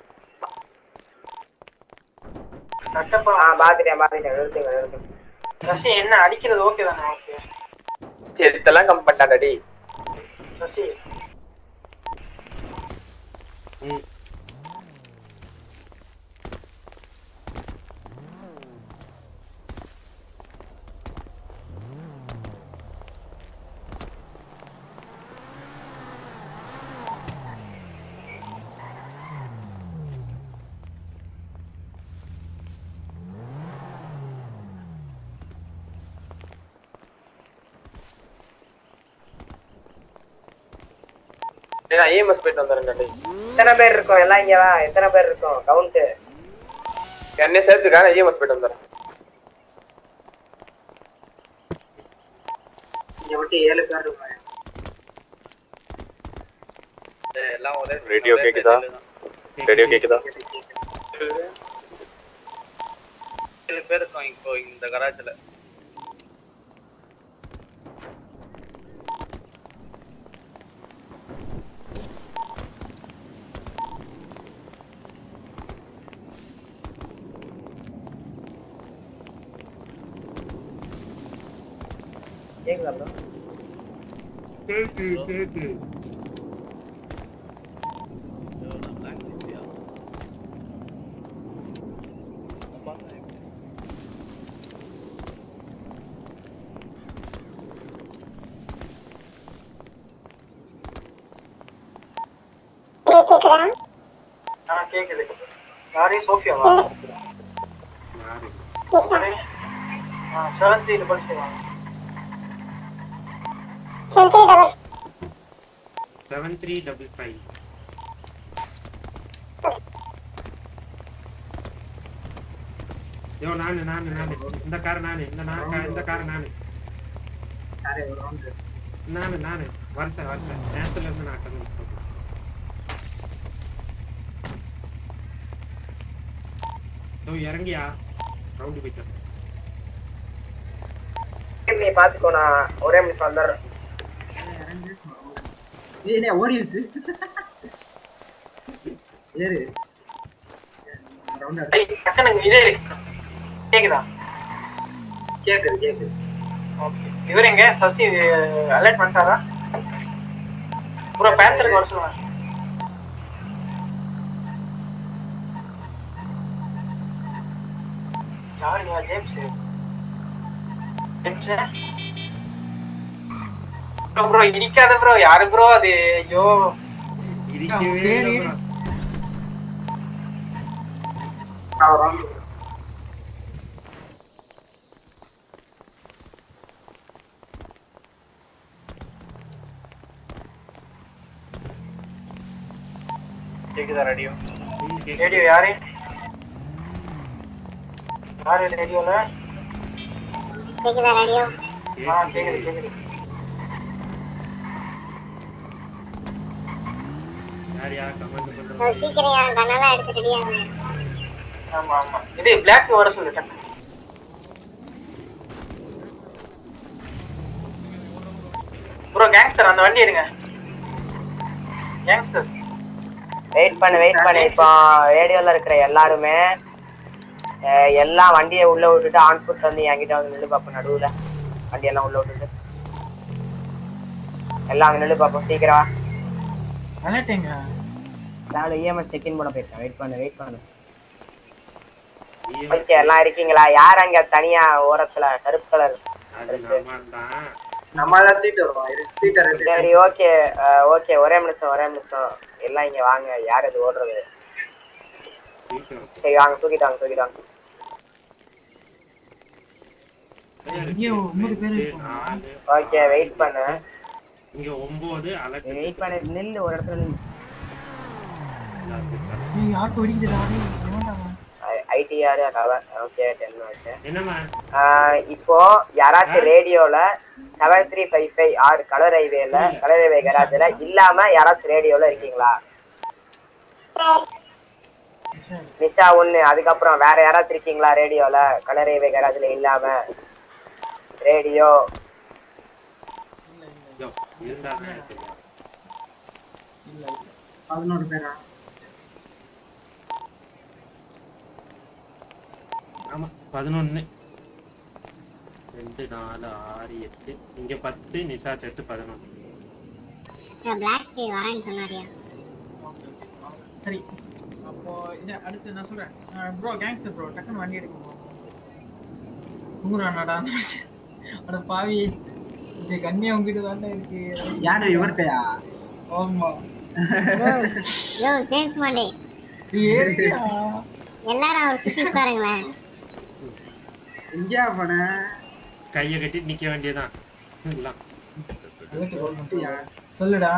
கட்டப்பா ஆ பாத்துட்டேன் பாத்துட்டேன் நிறுத்துங்க நிறுத்துங்க சசி என்ன அடிக்கிறது ஓகே தானே ஓகே சரி இதெல்லாம் கம் பண்ணிட்டான்டா டேய் சசி ம் டேய் நான் ஏஎம்எஸ் போயிட்டு வந்துடுறேன்டா டேய் எத்தனை பேர் இருக்கோம் எல்லாம் இங்க வா எத்தனை பேர் இருக்கோம் கவுண்ட் என்னைய சேர்த்துக்கா நான் ஏஎம்எஸ் போயிட்டு வந்துடுறேன் இங்க விட்டு ஏழு பேர் இருக்காங்க எல்லாம் ஒரே ரேடியோ ஒரே கேக்குதா? பேஜ்ல தான். ரேடியோ கேக்குதா ஏழு பேர் இருக்கோம் இப்போ இந்த கராச்சில கேக்குதா bro? கேக்கு கேக்கு கேக்குதா ஆ கேக்குது யாரையும் சோஃபியாவா யாரு யாரு? ஆ செவன்த் இது படிச்சுவாங்க சென்ட்ரி double seven three double five yo நானு நானு நானு இந்த கார் நானு இந்த நான் கா- இந்த கார் நானு நானு நானு வருஷம் வருஷம் நேரத்துல இருந்து நான் கண்டு யோ இறங்கியா ரவுண்டு போயிட்டு நீ பாத்துக்கோ நான் ஒரே நிமிஷம் வந்துடுறேன் ஓடிடுச்சு ஏறு ஐய், டக்குனு இதே இருக்கு. கேக்குதா கேக்குது கேக்குது ஓகே இவர் எங்க சசி அலர்ட் பண்ணிட்டாரா ப்ரோ பேந்தருக்கு வர சொல்லுங்க யாரு நீ ஜேம்ஸ் ஜேம்ஸ் ப்ரோ இடிக்காத ப்ரோ யாரு ப்ரோ அது ஐயோ இருக்கவே இல்லை bro. கேக்குதா ரேடியோ ம், கேக்குது. ரேடியோ யாரு யாரு ரேடியோல கேக்குதா ரேடியோ ஆ கேக்குது கேக்குது யார் யார் கமெண்ட் ஓ, பண்றாங்க சீக்கிரம் என் கண்ணெல்லாம் எடுத்து ரெடியாங்க ஆமா ஆமா இது பிளாக் வர சொல்லு டக்கு ப்ரோ கேங்ஸ்டர் அந்த வண்டி எடுங்க கேங்ஸ்டர் வெயிட் பண்ணு வெயிட் பண்ணு இப்போ ரேடியோல இருக்கிற எல்லாருமே அஹ், எல்லாம் வண்டியை உள்ள விட்டுட்டு ஆன் ஃபுட் வந்து என்கிட்ட வந்து நில்லு பாப்போம் நடுவுல வண்டியெல்லாம் உள்ள விட்டுட்டு எல்லாம் வந்து நில்லு பாப்போம் சீக்கிரம் வா. விளையாட்டேங்க நான் இஎம்எஸ் செக்இன் பண்ண போயிருக்கேன் வெயிட் பண்ணு வெயிட் பண்ணு ஐயோ, ஓகே எல்லாம் இருக்கீங்களா யார் அங்க தனியா ஓரத்துல கருப்பு கலர் அது நம்ம தான் நம்ம எல்லாம் தீட்டு வருவோம் இரு தீட்டை ரெண்டு சரி ஓகே ஓகே ஒரே நிமிஷம் ஒரே நிமிஷம் எல்லாம் இங்க வாங்க யார் இது ஓடுறது வீட்டு சரி வாங்க தூக்கிட்டு வாங்க தூக்கிட்டு வாங்க இங்க ஒன்பது பேர் நாலு ஓகே வெயிட் பண்ணு இங்க ஒன்பது அலக்கு வெயிட் பண்ணு நில்லு ஒரு இடத்துல நில்லு யாருக்கு வெடிக்குதுடா ஐடிஆர் ஓகே டென் ஓகே என்னம்மா இப்போ யாராச்சும் ரேடியோல seven three five five R colour ஹைவேல கலர் ஹைவே கராஜ்ல இல்லாம யாராச்சும் ரேடியோல இருக்கீங்களா நிஷா ஒண்ணு அதுக்கப்புறம் வேற யாராச்சும் இருக்கீங்களா ரேடியோல கலர் ஹைவே கராஜ்ல இல்லாம ரேடியோ யோ, இருந்தாங்க தெரியும். பதினோரு பேரா ஆமா பதினொன்னு ரெண்டு நாலு ஆறு எட்டு இங்க பத்து நிஷா செட்டு பதினொன்னு பிளாக் டீ வரேன்னு சொன்னாரியா சரி அப்போ இது அடுத்து நான் சொல்றேன் ப்ரோ கேங்ஸ்டர் ப்ரோ டக்குன்னு வண்டி எடுக்க ப்ரோ தூங்குறானாடா அட பாவி இந்த கண்ணி உங்ககிட்ட தாண்டா இருக்கு யாரு இவர்கிட்டயா ஆமா யோ ஜேம்ஸ் மாண்டே நீ ஏறியா எல்லாரும் அவர் சுத்தி உட்காருங்களேன் எங்கேயா போன கைய கட்டி நிக்க வேண்டியதான் எல்லாம் சொல்லுடா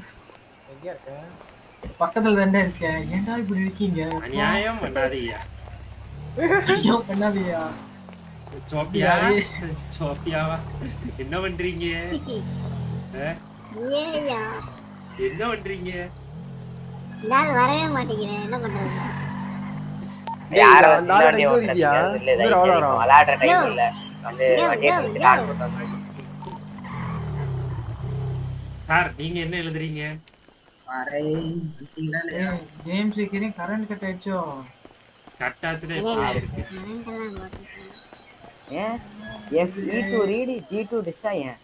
பக்கத்துல தாண்டா இருக்கேன் ஏன்டா இப்படி இருக்கீங்க அநியாயம் பண்ணாதீயா ஐயோ பண்ணாதீயா சோப்பியா யாரு? சோப்பியாவா என்ன பண்றீங்க ஆ? ஏய்யா என்ன பண்றீங்க எல்லாரும் வரவே மாட்டேங்கிறேன் என்ன பண்றது யார டேய், இந்த ஆளோட இது இருக்கியா? இவரு அவ்வளோ வரும். விளையாடுற யோ. டைம் இல்ல வந்து யோ, வண்டியை யோ, எடுத்துட்டு யோ. ஆன் ஃபுட் வந்து சார் நீங்க என்ன எழுதுறீங்க வரே வந்துட்டீங்களா இல்லையா? ஏய், ஜேம்ஸ் கிரீம் கரண்ட் கட் ஆயிடுச்சோ கட்டாச்சுல இல்ல, எப்படி இல்ல. இருக்கு கரண்டெல்லாம் போட்டுருக்கேன். ஏன் என் ஜி டூ ரீடி ஜி டூ டிஸ்ஸா ஏன்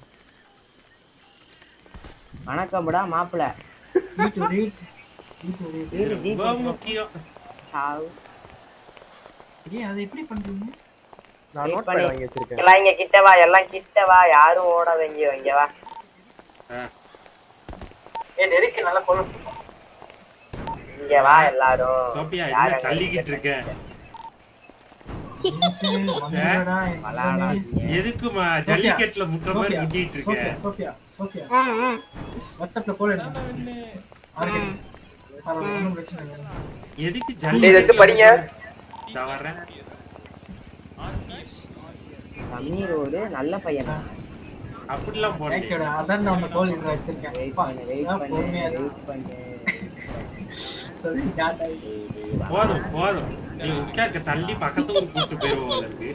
வணக்கம்டா மாப்பிள ரீட் ரீட் ரீட் இது ரொம்ப முக்கியம் சாவு ஏய் அதை எப்படி பண்றீங்க நான் Wait நோட் பண்ணி- பேட் வாங்கி வச்சிருக்கேன் எல்லாம் இங்க கிட்ட வா எல்லாம் கிட்ட வா யாரும் ஓடாத இங்க இங்க வா ஆ, ஏய் டெரிக் நல்லா கொள்ள இங்க வா எல்லாரும் சோப்பியா யார் என்ன அங்க தள்ளிக்கிட்டு இருக்க வந்துடா விளையாடாதீங்க. எதுக்குமா ஜல்லிக்கட்டுல முக்க மாதிரி முட்டிட்டு இருக்க சோஃபியா சோஃபியா சோஃபியா ஆ, ஆ. வாட்ஸ்அப்ல போல ஒன்றும் பிரச்சனை இல்லை எதுக்கு டேய், இதை எடுத்து படிங்க. ஜல்லிக்கட்டு இதோ வர்றேன் சமீர் ஒரு நல்ல பையன் அப்படிலாம் போடல தேங்க்யூடா அதான் நான் உன்னை கோல் இட்டு வச்சிருக்கேன் வெயிட் அப்பா, பண்ணு வெயிட் நான் பண்ணு பொறுமையா இரு. வெயிட் பண்ணு சரி, டாடா. போதும் போதும் நீ விட்டாக்க தள்ளி பக்கத்து ஊர் கூட்டு போயிருவோம் உங்களுக்கு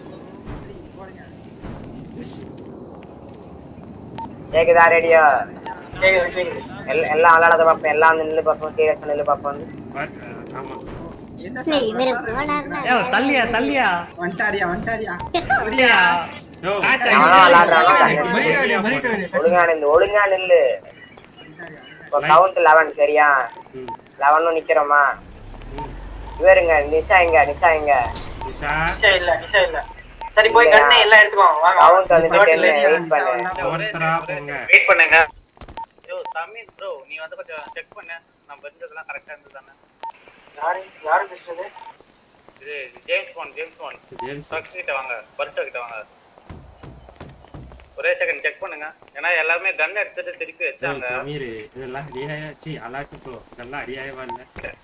கேக்குதா ரேடியோ கேக்குது கேக்குது எல்லாம் விளையாடாத பாப்போம் எல்லாம் வந்து நில்லு பாப்போம் சீரியஸா நில்லு பாப்போம் பட் ஆமா என்ன சரி, இவரு சார் போனாருன்னா தள்ளியா தள்ளியா வந்துட்டாரியா வந்துட்டாரியா யோ, எவனோ விளையாடுறானோ மரியாதை, மரியாதை. ஒழுங்கா நில்லு ஒழுங்கா நில்லு கவுண்ட் லெவன் சரியா ம். லெவனும் நிக்கிறோமா இவருங்க நிஷா எங்க நிஷா எங்க நிஷா நிஷா இல்ல நிஷா இல்ல சரி போய் கண்ணு எல்லாம் எடுத்துக்கோங்க வாங்க கவுண்ட் வந்துட்டு Third ten, lady. wait பண்ணு ஒருத்தரா போங்க வெயிட் பண்ணுங்க யோ சமீர் ப்ரோ நீ வந்து கொஞ்சம் செக் பண்ணு நம்ம இருந்ததெல்லாம் கரெக்டா இருந்தது தானே யாரு யாரு பேசுறது இது James Bond James Bond James சக்ஸ் கிட்ட வாங்க பரிசா கிட்ட வாங்க ஒரே செகண்ட் செக் பண்ணுங்க ஏன்னா எல்லாருமே கன் எடுத்துட்டு திருப்பி வச்சாங்க சமீர் இதெல்லாம் அடியாயா சி அலாட்டு ப்ரோ இதெல்லாம் அடியாயவா இல்ல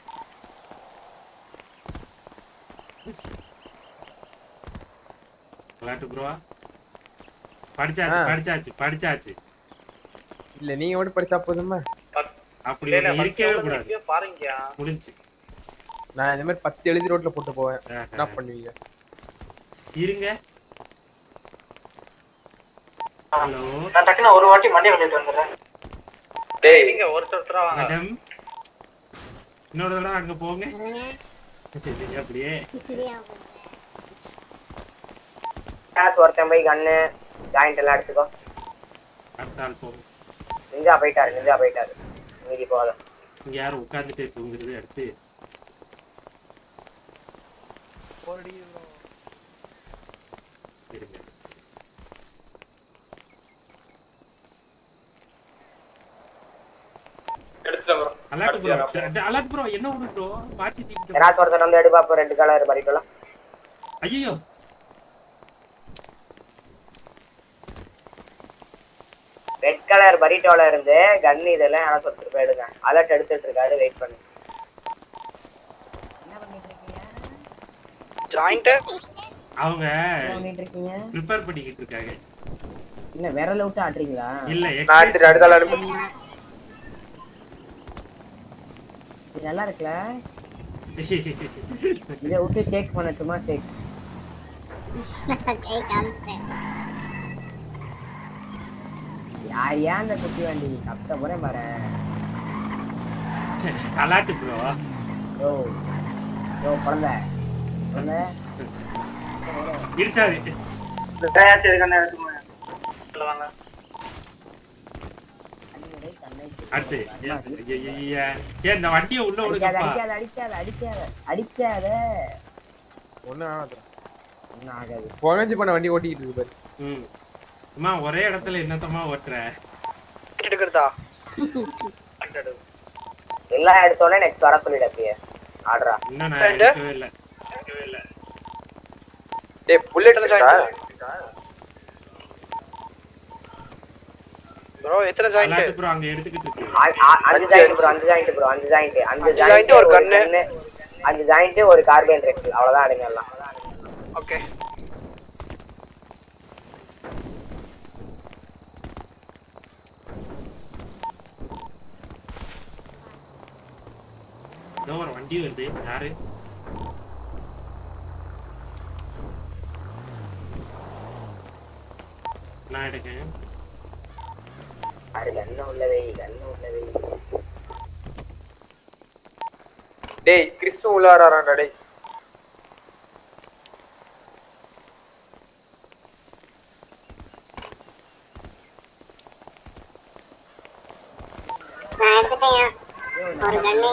அலாட்டு ப்ரோவா படிச்சாச்சு ஆ. படிச்சாச்சு படிச்சாச்சு இல்ல நீங்க மட்டும் படிச்சா போதுமா அப்படி இல்ல, இல்ல, ஒண்ணு இருக்கவே first கூடாது எங்கேயோ பாருங்கயா முடிஞ்சு நான் இந்த மாதிரி பத்து எழுதி ரோட்ல போட்டு போவேன் ஆஹா. என்ன பண்ணுவீங்க இருங்க ஹலோ நான் டக்குன்னு ஒரு வாட்டி மண்டே வந்துட்டு வந்துடுறேன் டேய் நீங்க ஒருத்தர் ஒருத்தரா வாங்க மேடம் இன்னொரு தடவை அங்க போங்க அப்படியே கிளாஸ் ஒருத்தன் போய் கண்ணு ஜாயிண்ட் எல்லாம் எடுத்துக்கோ அடுத்த ஆள் போங்க நிஞ்சா போயிட்டாரு நிஞ்சா போயிட்டாரு மீதி போதும் இங்க யாரும் உட்கார்ந்துட்டே தூங்குறது அடுத்து இருங்க எடுத்துட்டேன் bro. அலாட் ப்ரோ அலாட் ப்ரோ என்ன ஒண்ணு ப்ரோ பாத்தி தீக்கிட்டு யாராச்சும் ஒருத்தர் வந்து எடுப்பா இப்போ ரெண்டு கலர் பறிக்கலாம் ஐயோ ரெட் கலர் பரிட்டோல இருந்து கன் இதெல்லாம் யாராச்சும் ஒருத்தர் போய் எடுங்க அலர்ட் எடுத்துட்டு இருக்காரு வெயிட் பண்ணு ஜாயிண்ட் அவங்க பண்ணிட்டு இருக்கீங்க ப்ரிப்பேர் பண்ணிக்கிட்டு இருக்காங்க இல்ல விரல விட்டு ஆட்டுறீங்களா இல்ல நான் எடுத்துட்டு அடுத்த ஆள் அனுப்பு இது நல்லா இருக்குல்ல இதை விட்டு ஷேக் பண்ணட்டுமா ஷேக் யார் ஏன் அந்த குட்டி வண்டி கத்த போறேன் பாரு அலாட் ப்ரோ யோ யோ குழந்தை குழந்தை இடிச்சாரு தயாரிச்சு எடுக்கணும் எடுத்துக்கோங்க உள்ள வாங்க அடுத்து ஐயையைய. ஏன் இந்த வண்டியை உள்ள அடிக்காத விடுங்கப்பா அடிக்காத அடிக்காத அடிக்காத அடிக்காத ஒண்ணும் ஆகாது ஒன்றும் ஆகாது புகஞ்சு பண்ண வண்டி ஓட்டிக்கிட்டு இருக்கு பாரு ம் அம்மா ஒரே இடத்துல என்னத்தம்மா ஓட்டுற எடுக்கிறதா எல்லாம் எடுத்தோடனே நெக்ஸ்ட் வர சொல்லிடு அப்படியே ஆடுறா இன்னும் நான் எடுக்கவே இல்ல எடுக்கவே இல்ல டேய் புல்லட் இருக்கா ப்ரோ எத்தனை ஜாயிண்ட் அலாட் ப்ரோ அங்க எடுத்துக்கிட்டு இருக்கு ஆ- ஆ- அஞ்சு ஜாயிண்ட் ப்ரோ அஞ்சு ஜாயிண்ட் ப்ரோ அஞ்சு ஜாயிண்ட் அஞ்சு joint, ஜாயிண்ட் ஒரு ஒரு கண்ணு. கண்ணு அஞ்சு ஜாயிண்ட் ஒரு கார்பன் ரெக்ஸ் அவ்வளவுதான் எடுங்க எல்லாம் ஓகே இதோ ஒரு வண்டி வருது யாரு நான் எடுக்கேன் அது கண்ணு உள்ளவை கண்ணு உள்ளவை டேய் கிறிஸ்து உள்ள வரான்டா டேய் நான் எடுத்துட்டேன் ஒரு கண்ணு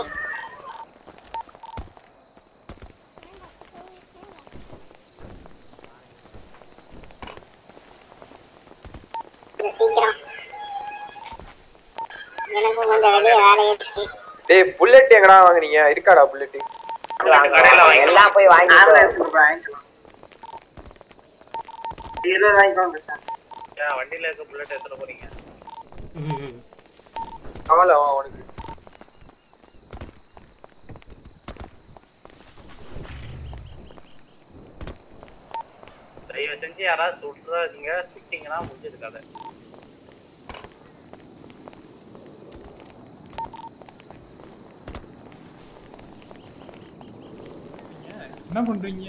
சீக்கிரம் எனக்கு கொஞ்சம் வெளியே வேலை இருக்கு டேய் புல்லட் எங்கடா வாங்குனீங்க இருக்காடா புல்லட் கடையில வாங்கி எல்லாம் போய் வாங்கி இருபது வாங்கிக்கோங்க ஏன் வண்டியில இருக்க புல்லட் எடுத்துட்டு போறீங்க ம். கவலை அவனுக்கு தயவு செஞ்சு யாராவது சுடுறாதீங்க சுட்டிங்கன்னா முடிஞ்சிருக்காது என்ன பண்றீங்க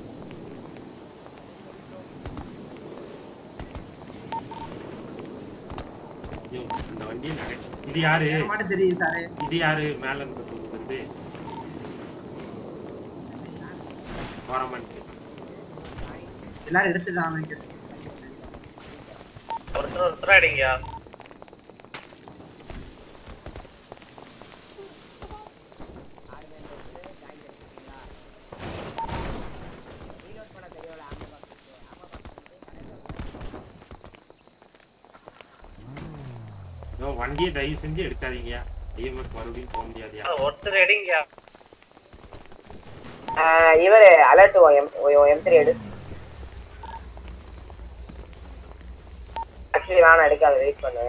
ஐயோ, இந்த வண்டி நகை இது யாரு மட்டும் தெரியும் சாரு இது யாரு மேல இருந்து கொண்டு வந்து வரமாட்டு எல்லாரும் எடுத்துட்டாங்க ஒருத்தர் ஒருத்தர் அடிங்கயா இதோ வண்டியை தயவு செஞ்சு எடுக்காதீங்க ஐஎம்எஸ் மறுபடியும் போக முடியாதுயா ஒருத்தர் எடுங்க இவரு அலர்ட் எம் எம் த்ரீ எடு ஆக்சுவலி வேணாம் எடுக்காத வெயிட் பண்ணு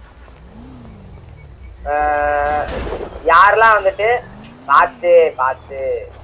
ஆஹ், யாரெல்லாம் வந்துட்டு பார்த்து பார்த்து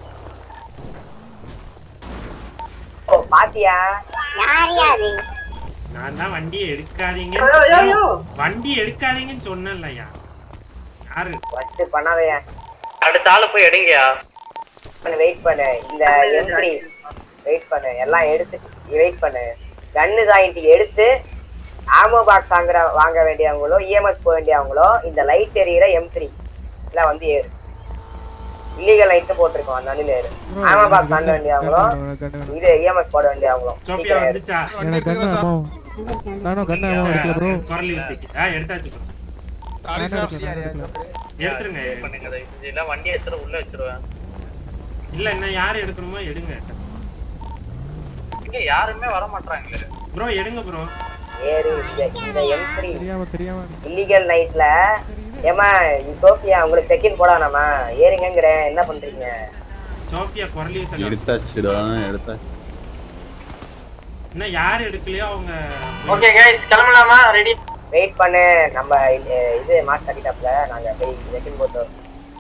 ஓ பாத்தியா யாரையா அது நான் தான் வண்டியை எடுக்காதீங்க ஐயோ, ஐயோ, ஐயோ. வண்டி எடுக்காதீங்கன்னு சொன்னேன்லயா யாரு ஃபர்ஸ்ட் பண்ணாதயா அடுத்த ஆளு போய் எடுங்கயா வெயிட் பண்ணு இந்த என்ட்ரி வெயிட் பண்ணு எல்லாம் எடுத்து வெயிட் பண்ணு கன்னு ஜாயிண்ட் எடுத்து ஆமோ பாக்ஸ் வாங்குற வாங்க வேண்டியவங்களோ இஎம்எஸ் போக வேண்டியவங்களோ இந்த லைட் எரியிற எம் த்ரீ இல்ல வந்து ஏறு இல்லீகல் லைட் போட்டிருக்கோம் அந்த அணில ஏறு ஆமோ பாக்ஸ் வாங்க வேண்டியவங்களோ இது இஎம்எஸ் போட வேண்டியவங்களோ சோபியா வந்துச்சா எனக்கு கண்ணு அம்மா நானும் கண்ணு அம்மா எடுக்கல ப்ரோ குரல் இழுத்துக்கு ஆ எடுத்தாச்சு bro. சாரி சார் எடுத்துருங்க பண்ணுங்க தயவு செஞ்சு. இல்ல வண்டி எடுத்துட்டு உள்ள வச்சிருவேன் இல்ல என்ன யார் எடுக்கணுமோ எடுங்க இங்க யாருமே வர மாட்டாங்க ப்ரோ எடுங்க ப்ரோ ஏறு இந்த இந்த எம் த்ரீ தெரியாம தெரியாம இல்லீகல் நைட்ல ஏமா சோஃபியா உங்களுக்கு செக்கின் போடானாமா ஏறுங்கங்கிறேன் என்ன பண்றீங்க சோபியா குரல் இழுத்தல எடுத்தாச்சுடா எடுத்தாச்சு இன்னும் யார் எடுக்கலையோ அவங்க ஓகே கைஸ் கிளம்பலாமா ரெடி வெயிட் பண்ணு நம்ம இது இது மாஸ்க் கட்டிட்டாப்ல நாங்க போய் செக்கின் போட்டு வரோம்.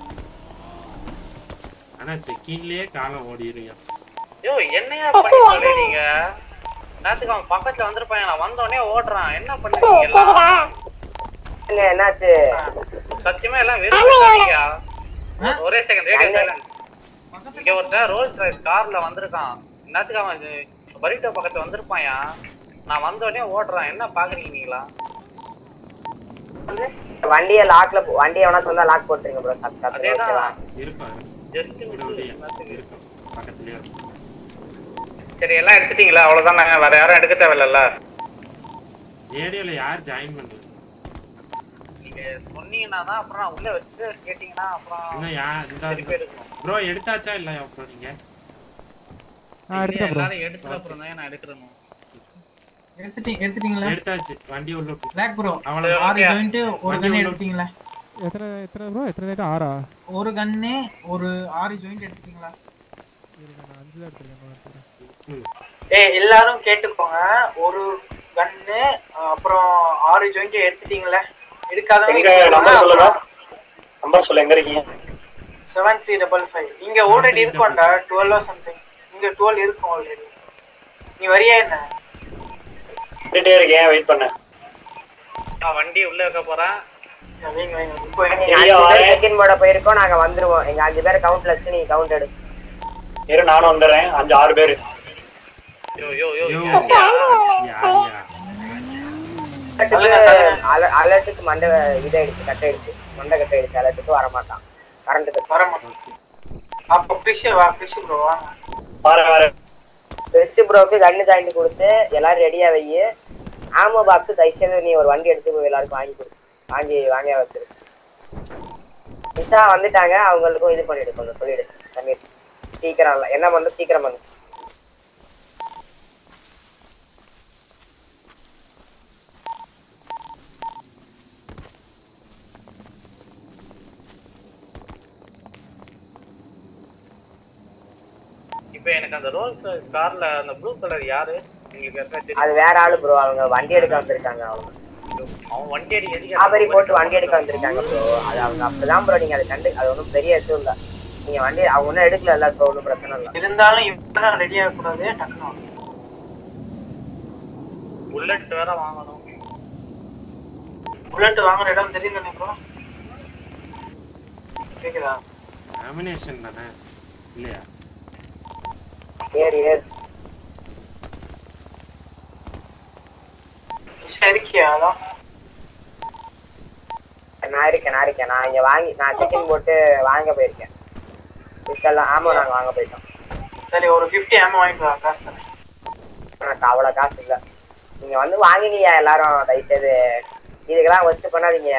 ஆனா செக்கின்லயே காலம் ஓடிடுங்க யோ என்னையா பண்ணி சொல்றீங்க நேத்துக்கு அவன் பக்கத்துல வந்திருப்பான் நான் வந்த உடனே ஓடுறான் என்ன பண்ணுறீங்க எல்லாம் என்ன, என்னாச்சு சத்தியமா எல்லாம் வெறும் ஒரே செகண்ட் ரேடியோ சைலண்ட் இங்க ஒருத்தன் ரோல்ஸ் ராய்ஸ் கார்ல வந்திருக்கான் நேத்துக்கு அவன் பரிட்டோ பக்கத்துல வந்திருப்பான்யா நான் வந்த உடனே ஓடுறான் என்ன பாக்குறீங்க நீங்களா வண்டியை லாக்ல வண்டியை வேணா சொன்னா லாக் போட்டுருங்க ப்ரோ அதேதான் இருப்பாரு ஜஸ்ட் இருக்கும் பக்கத்துலயே இருக்கும் சரி எல்லாம் எடுத்துட்டீங்களா அவ்வளவுதானே வேற யாரும் எடுக்க தேவையில்ல ரேடியோல யார் ஜாயின் பண்றது நீங்க சொன்னீங்கன்னா தான் அப்புறம் நான் உள்ள வச்சு கேட்டீங்கன்னா அப்புறம் இன்னும் யார் இந்த திருப்பி எடுக்கணும் ப்ரோ எடுத்தாச்சா இல்லையா ப்ரோ நீங்க ஆ எடுத்தேன் ப்ரோ எல்லாரும் எடுத்துட்டு அப்புறம் தான் நான் எடுக்கணும் எடுத்துட்டீங்க எடுத்துட்டீங்களா எடுத்தாச்சு வண்டி உள்ள விட்டு. பிளாக் ப்ரோ அவ்வளவு ஆறு ஜாயிண்ட் ஒரு வண்டி கன் உள்ள எடுத்தீங்களா எத்தனை எத்தனை ப்ரோ எத்தனை ரேட் ஆறா ஒரு கன்னு ஒரு ஆறு ஜாயிண்ட் எடுத்தீங்களா நான் அஞ்சு தான் எடுத்துருக்கேன் ஏய் எல்லாரும் கேட்டுக்கோங்க ஒரு கன்னு அப்புறம் ஆறு ஜாயிண்ட் எடுத்துட்டீங்களா எங்க நம்பர் சொல்லுங்க நம்பர் சொல்லு எங்க இருக்கீங்க செவன் த்ரீ டபுள் ஃபைவ் இங்க ஆல்ரெடி இருக்கும்டா டுவெல் சம்திங் இங்க டுவெல் இருக்கும் ஆல்ரெடி நீ வரியா என்ன வந்துட்டே இருக்கேன் வெயிட் பண்ண நான் வண்டி உள்ள வைக்க போறேன் வைங்க வைங்க இப்போ நீங்க அஞ்சு பேர் செக்கின் போட போயிருக்கோம் நாங்க வந்துருவோம் எங்க அஞ்சு பேர் கவுண்ட்ல வச்சு நீங்க கவுண்ட் எடு இரு நானும் வந்துடுறேன் அஞ்சு ஆறு பேர் யோ யோ யோ அலர்ட்டுக்கு மண்டை இதாயிடுச்சு கட் ஆயிடுச்சு மண்டை கட் ஆயிடுச்சு அலர்ட்டுக்கு வர மாட்டான் கரண்ட்டுக்கு வர மாட்டான் அப்போ கிறிஷ் வா கிறிஷ் ப்ரோ வாங்க வரேன் வரேன் பெஸ்ட் ப்ரோக்கு கண்ணு தாண்டி கொடுத்து எல்லாரும் ரெடியா வை ஆமோ பாக்ஸ் தயவுசெய்து நீ ஒரு வண்டி எடுத்து போய் எல்லாருக்கும் வாங்கி கொடு வாங்கி வாங்க வச்சிரு நிஷா வந்துட்டாங்க அவங்களுக்கும் இது பண்ணிடு கொஞ்சம் சொல்லிடு தம்பி சீக்கிரம் இல்ல என்ன பண்ணு சீக்கிரம் பண்ணு இப்போ எனக்கு அந்த ரோல்ஸ் கார்ல அந்த ப்ளூ கலர் யாரு உங்களுக்கு யாருக்கா தெரியும் அது வேற ஆளு ப்ரோ அவங்க வண்டி எடுக்க வந்திருக்காங்க அவங்க அவன் வண்டி அடி எதுக்கு ஆபரி போட்டு வண்டி எடுக்க வந்திருக்காங்க ப்ரோ அது அவங்க அப்படிதான் ப்ரோ நீங்க அதை கண்டு அது ஒன்றும் பெரிய இது இல்ல நீங்க வண்டி அவங்க ஒன்றும் எடுக்கல இல்ல ப்ரோ ஒன்றும் பிரச்சனை இல்லை இருந்தாலும் இப்பதான் ரெடி ஆகக்கூடாது டக்குனு வாங்க. புல்லட் வேற வாங்கணும் புல்லட் வாங்குற இடம் தெரியும் தானே ப்ரோ கேக்குதா நாமினேஷன் தானே இல்லையா ஏறு ஏறு நிஷா இருக்கியா அதான் நான் இருக்கேன் நான் இருக்கேன் நான் இங்க வாங்கி நான் செக்கிங் போட்டு வாங்க போயிருக்கேன் இதெல்லாம் ஆமா நாங்க வாங்க போயிட்டோம் சரி ஒரு ஃபிஃப்டி ஆமா வாங்கிட்டு வா காசு தரேன். எனக்கு அவ்வளவு காசு இல்ல நீங்க வந்து வாங்கினீங்க எல்லாரும் தயவுசெய்து இதுக்கெல்லாம் வச்சு பண்ணாதீங்க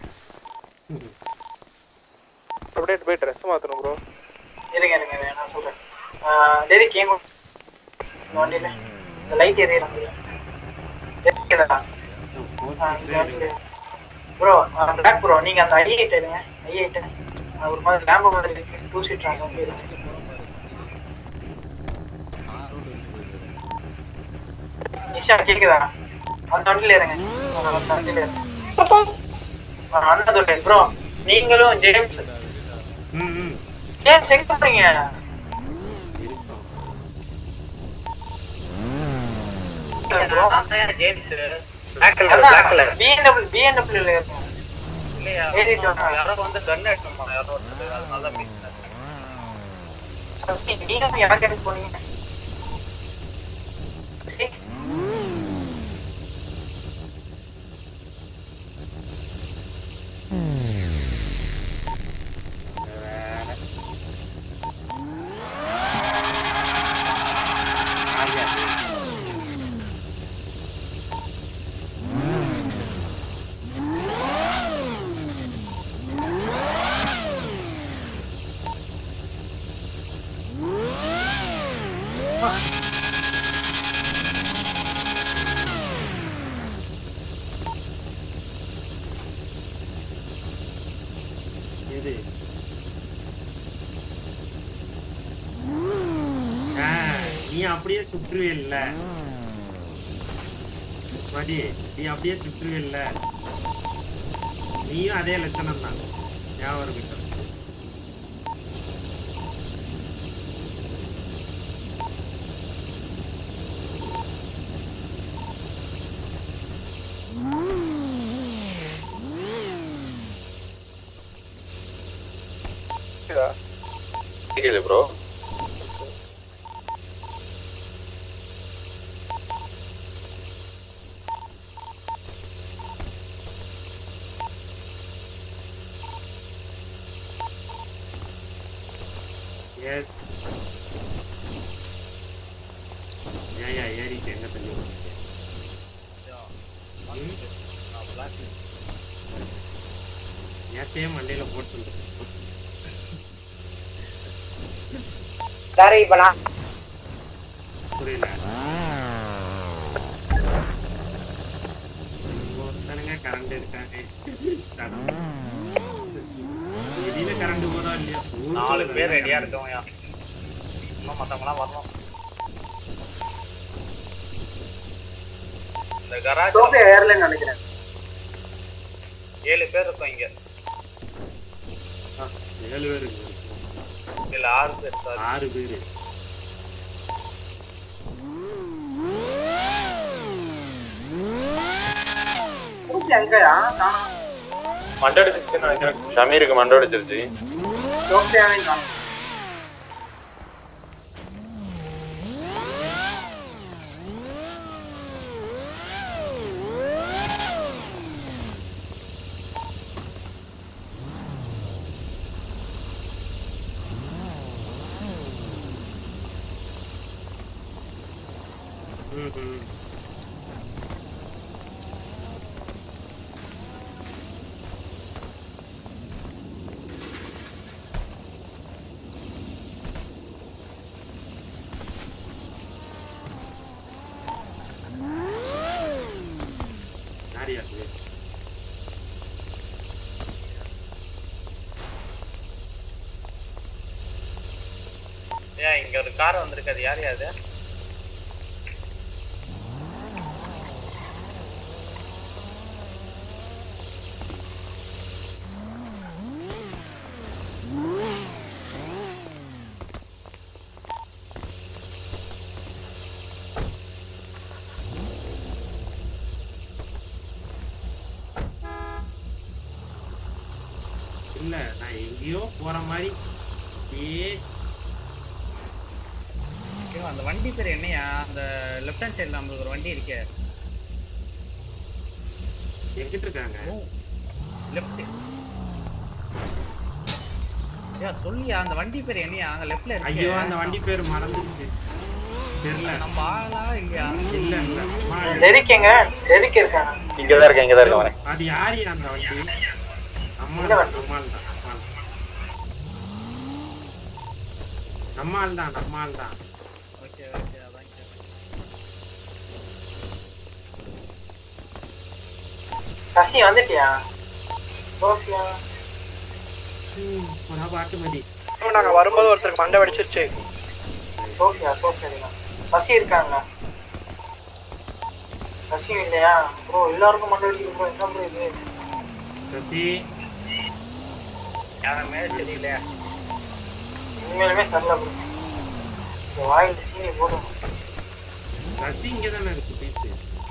அப்படியே போய் ட்ரெஸ் மாத்தணும் ப்ரோ இருங்க இருங்க இருங்க, நான் சொல்றேன் டெரிக் ஏன் இந்த வண்டியில இந்த லைட் எரியலாம் எரிக்கிறதா ப்ரோ பிளாக் ப்ரோ நீங்க அந்த ஐ எயிட் எடுங்க ஐ எயிட் ஒரு மாதிரி லேம்போ மாதிரி இருக்கு டூ சீட் வந்து இருக்கு நிஷா கேக்குதா அந்த வண்டியில இருங்க அந்த வண்டியில இருங்க அண்ணா ப்ரோ நீங்களும் ஜேம்ஸ் ஜேம்ஸ் எங்க போறீங்க James black colour black colour BMW பிஎன்டபிள்யூல இருக்கும் இல்லையா ஏறிட்டு வாங்க. யாரோ வந்து கன் எடுத்துமா யாரோ ஒருத்தர் அதனால தான் பேசினேன் நீங்க எனக்கு எடுத்து போனீங்க எது ஆ, நீ அப்படியே சுற்றுவே இல்ல மதி நீ அப்படியே சுற்றுவே இல்ல நீயும் அதே லட்சணம் தான் ஞாபகம் இருக்கட்டும் கேக்குது ப்ரோ எஸ் ஏயா ஏறிட்டு எங்க தள்ளி வந்துட்டேன் நேத்தையே மண்டையில போட்டு சார் இப்ப நான் புரியல ஒருத்தனுங்க கரண்ட் இருக்காங்க திடீர்னு கரண்ட் போதா இல்லையா நாலு பேர் ரெடியா இருக்கவங்க இன்னும் மத்தவங்கலாம் வரணும் இந்த கராஜ் சோஃபியா ஏர்லைன்னு நினைக்கிறேன் ஏழு பேர் இருக்கோம் இங்க ஏழு பேர் இருக்கு. இல்ல ஆறு பேர் சார் ஆறு பேரு சோஃபியா எங்கயா காணோம். மண்டை அடிச்சிருச்சுன்னு நினைக்கிறேன் ஷமீருக்கு மண்டை அடிச்சிருச்சு சோஃபியாவையும் காணோம். ம்ஹும். யார் யாரு ஏன் இங்க ஒரு கார் வந்திருக்கு அது யார் யாரு இல்ல நான் எங்கேயோ போற மாதிரி ஏ ஐயோ, அந்த வண்டி பேர் என்னையா அந்த லெஃப்ட் ஹேண்ட் சைடுல நம்மளுக்கு ஒரு வண்டி இருக்கே எங்கிட்டு இருக்காங்க லெஃப்ட் ஐயா சொல்லியா அந்த வண்டி பேர் என்னையா அங்க லெஃப்ட்ல இருக்கு ஐயோ அந்த வண்டி பேர் மறந்துருச்சு தெரியல நம்ம ஆளா இல்லையா இல்ல இல்ல அம்மா, டெரிக் எங்க டெரிக் இருக்காங்க இங்கதான் இருக்கேன் இங்கதான் இருக்கேன் வரேன் அது யாரு அந்த வண்டி அம்மா இந்த வண்டி. நம்மால் தான் நம்மால் தான் நம்மால் தான் ஓகே ஓகே அதான் கேட்டேன். சசி வந்துட்டியா சோஃபியா ஒரு பாட்டு மதி நாங்க வரும்போது ஒருத்தருக்கு மண்டை வெடிச்சிருச்சு சோஃபியா சோஃபியா இல்லையா பசி இருக்காங்களா பசி இல்லையா ப்ரோ எல்லாருக்கும் மண்டை வெடிக்குது ப்ரோ என்ன ப்ரோ இது சசி யாருமே தெரியலையா உண்மையிலுமே சரியில்ல ப்ரோ இந்த வாயில் சீனி போடும் சசி இங்க தானே இருக்கு பீஸ்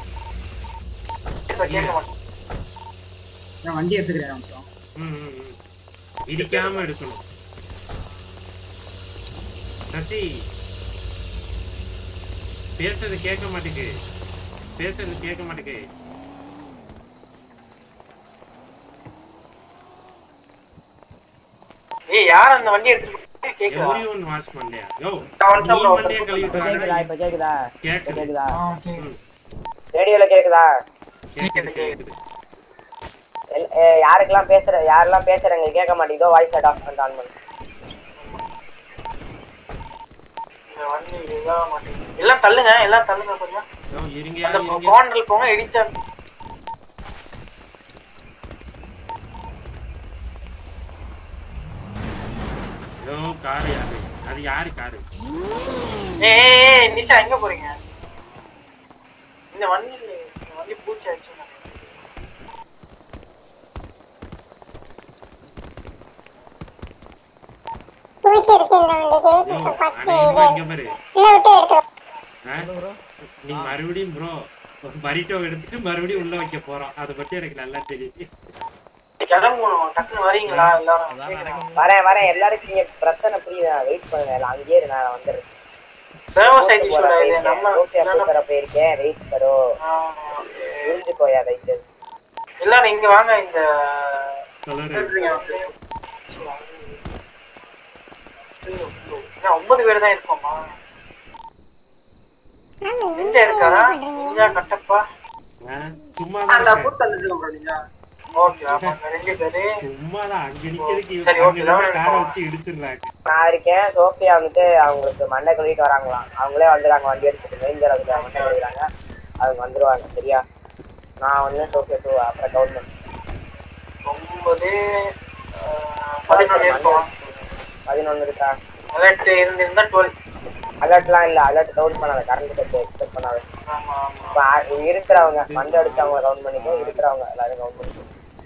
கேட்க மாட்டேன் நான் வண்டி எடுத்துக்கிறேன் அப்புறம் ம் ம், ம். இடிக்காம எடுக்கணும் சசி பேசுறது கேட்க மாட்டேங்குது பேசுறது கேட்க மாட்டேங்குது ஏய் யார் அந்த வண்டி எடுத்துட்டு கேக்குதா எவ்ரி ஒன் வாட்ச் மண்டையா யோ நான் நீ WhatsApp ல மண்டைய இப்ப கழுவிட்டு கேக்குதா இப்ப கேக்குதா இப்ப கேக்குது கேக்குதா ம், ரேடியோல கேக்குதா கேக்குது கேக்குது எல்- ஏ, யாருக்கெல்லாம் பேசுற யாரெல்லாம் பேசுறாங்க கேட்க மாட்டேங்குதோ வாய்ஸ் அட் ஆஃப் பண்ணிட்டு ஆன் பண்ணு இந்த வண்டி இதாக மாட்டேங்குது எல்லாம் தள்ளுங்க எல்லாம் தள்ளுங்க கொஞ்சம் யோ இருங்க அந்த இருங்க கார்னரில் போங்க இடிச்சா யோ காரு யாரு அது யாரு காரு ஏய் ஏய், ஏய் நிஷா எங்க போறீங்க இந்த வண்டி இந்த வண்டி பூச்சி ஆச்சு தூக்கி இருக்கு இந்த வண்டிக்கு யோ ஃபர்ஸ்ட் அநேகமா இது இங்க பாரு உள்ள விட்டு எடுத்து ஆ? நீ மறுபடியும் ப்ரோ பரிட்டோ எடுத்துட்டு மறுபடியும் உள்ள வைக்க போறோம் அதை பத்தி எனக்கு நல்லா தெரியுது கிளம்பணும் டக்குன்னு வரீங்களா எல்லாரும் கேக்குறேன் வரேன் வரேன் எல்லாருக்கும் இங்க பிரச்சனை புரியுது வெயிட் பண்ணுங்க எல்லாம் அங்கேயே இரு, நான் வந்துடுறேன் சர்வர் சைட் இஷ்யூ இது நம்ம கூப்பிட போயிருக்கேன் வெயிட் கரோ புரிஞ்சுக்கோயா ரைட்டு எல்லாரும் இங்க வாங்க இந்த என்ன, ஒன்பது பேர் தான் இருக்கோமா எங்க இருக்காரா நீங்க கட்டப்பா சும்மா அந்த பூத் தந்துட்டு ப்ரோ நீங்க ஓகே அப்ப அங்க ரெண்டு பேரு சும்மாதான் அங்க நிக்கிறதுக்கு சரி, இவங்க okay, அங்க லெவன் காரை இருக்கோம். வச்சு இடிச்சிடுறாங்க நான் இருக்கேன் சோஃபியா வந்துட்டு அவங்களுக்கு மண்டை கழுவிட்டு வராங்களாம் அவங்களே வந்துடுறாங்க வண்டி எடுத்துட்டு மெயின் வந்து மண்டை கழுவிறாங்க அவங்க வந்துருவாங்க சரியா நான் வந்து சோஃபியா டூ அப்புறம் கவர்மெண்ட் ஒன்பது ஆஹ், பதினொன்று இருக்கோம் பதினொன்று இருக்கா அலர்ட் இருந்திருந்தா டுவெல் அலர்ட்லாம் இல்லை அலர்ட் கவுண்ட் பண்ணாத கரண்ட் கட்டு எக்ஸ்பெக்ட் பண்ணாத ஆமா ஆமா இப்போ ஆ- இருக்கிறவங்க மண்டை அடிச்சவங்க கவுண்ட் பண்ணிக்கோ இருக்கிறவங்க எல்லாரும் கவுண்ட் பண்ணிக்கோ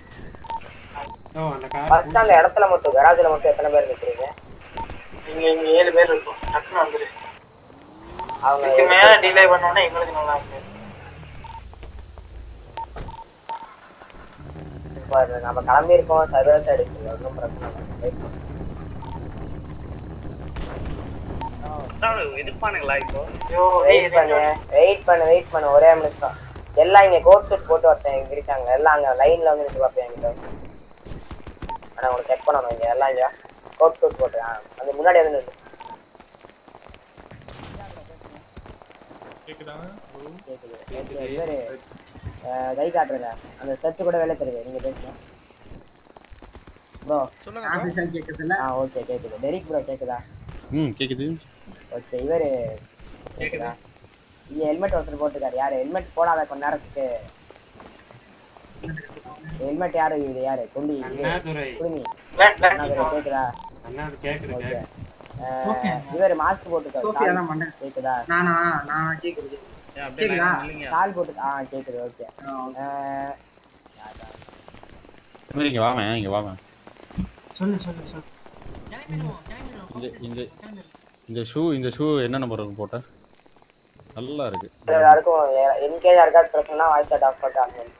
ஓ அந்த கார் ஃபர்ஸ்ட் அந்த இடத்துல மட்டும் கராஜில் மட்டும் எத்தனை பேர் நிற்கிறீங்க இங்க இங்க ஏழு பேர் இருக்கோம் டக்குன்னு வந்துரு அவங்க இதுக்கு மேல டிலே பண்ணோம்னா எங்களுக்கு நல்லா இருக்கு இப்போ அது நம்ம கிளம்பியிருக்கோம் சர்வர் சைடு ஒன்றும் பிரச்சனை இல்லை Wait பண்ணு. இது பண்ணுங்களா இப்போ ஐயோ வெயிட் பண்ணு வெயிட் பண்ணு வெயிட் பண்ணு ஒரே நிமிஷம் எல்லாம் இங்க கோட் சூட் போட்டு ஒருத்தன் இங்க இருக்காங்க எல்லாம் அங்க லைன்ல வந்து நின்று பார்ப்பேன் என்கிட்ட ஆனா உனக்கு செக் பண்ணணும் இங்க எல்லாம் இங்க கோட் சூட் போட்டு ஆ, அந்த முன்னாடி வந்து நின்று கேக்குதா கேக்குது கேக்குது இவரு அஹ், கை காட்டுறேங்க அந்த செட்டு கூட வேலை தெரியுது நீங்க பேசுங்க ப்ரோ ஆபீஸா கேக்குதுல்ல ஆ ஓகே கேக்குது டெரிக் ப்ரோ கேக்குதா ம் கேக்குது ஓகே இவரு கேக்குதா இங்க ஹெல்மெட் ஒருத்தர் போட்டுருக்காரு யாரு ஹெல்மெட் போடாத கொஞ்ச நேரத்துக்கு ஹெல்மெட் யாரு இது யாரு குண்டி இது, அண்ணாதுரை. குடுமி Black, black. அண்ணாதுரை கேக்குதா அண்ணா அது கேக்குது ஓகே கேக்குது. இவர் மாஸ்க் போட்டுருக்காரு சோஃபியா கால் தான் மண்டை கேக்குதா நானா நான் கேக்குது கேக்குதா கால் போட்டு ஆ கேக்குது ஓகே இந்த இங்க வாங்க இங்க வாங்க சொல்லு சொல்லு சொல்லு இந்த இந்த இந்த ஷூ இந்த ஷூ என்ன நம்பர் இருக்கு போட்ட நல்லா இருக்கு எல்லாருக்கும் என்கேஜ் யாருக்காவது பிரச்சனை வாய்ஸ் அட் ஆஃப் பண்ணிட்டு ஆன்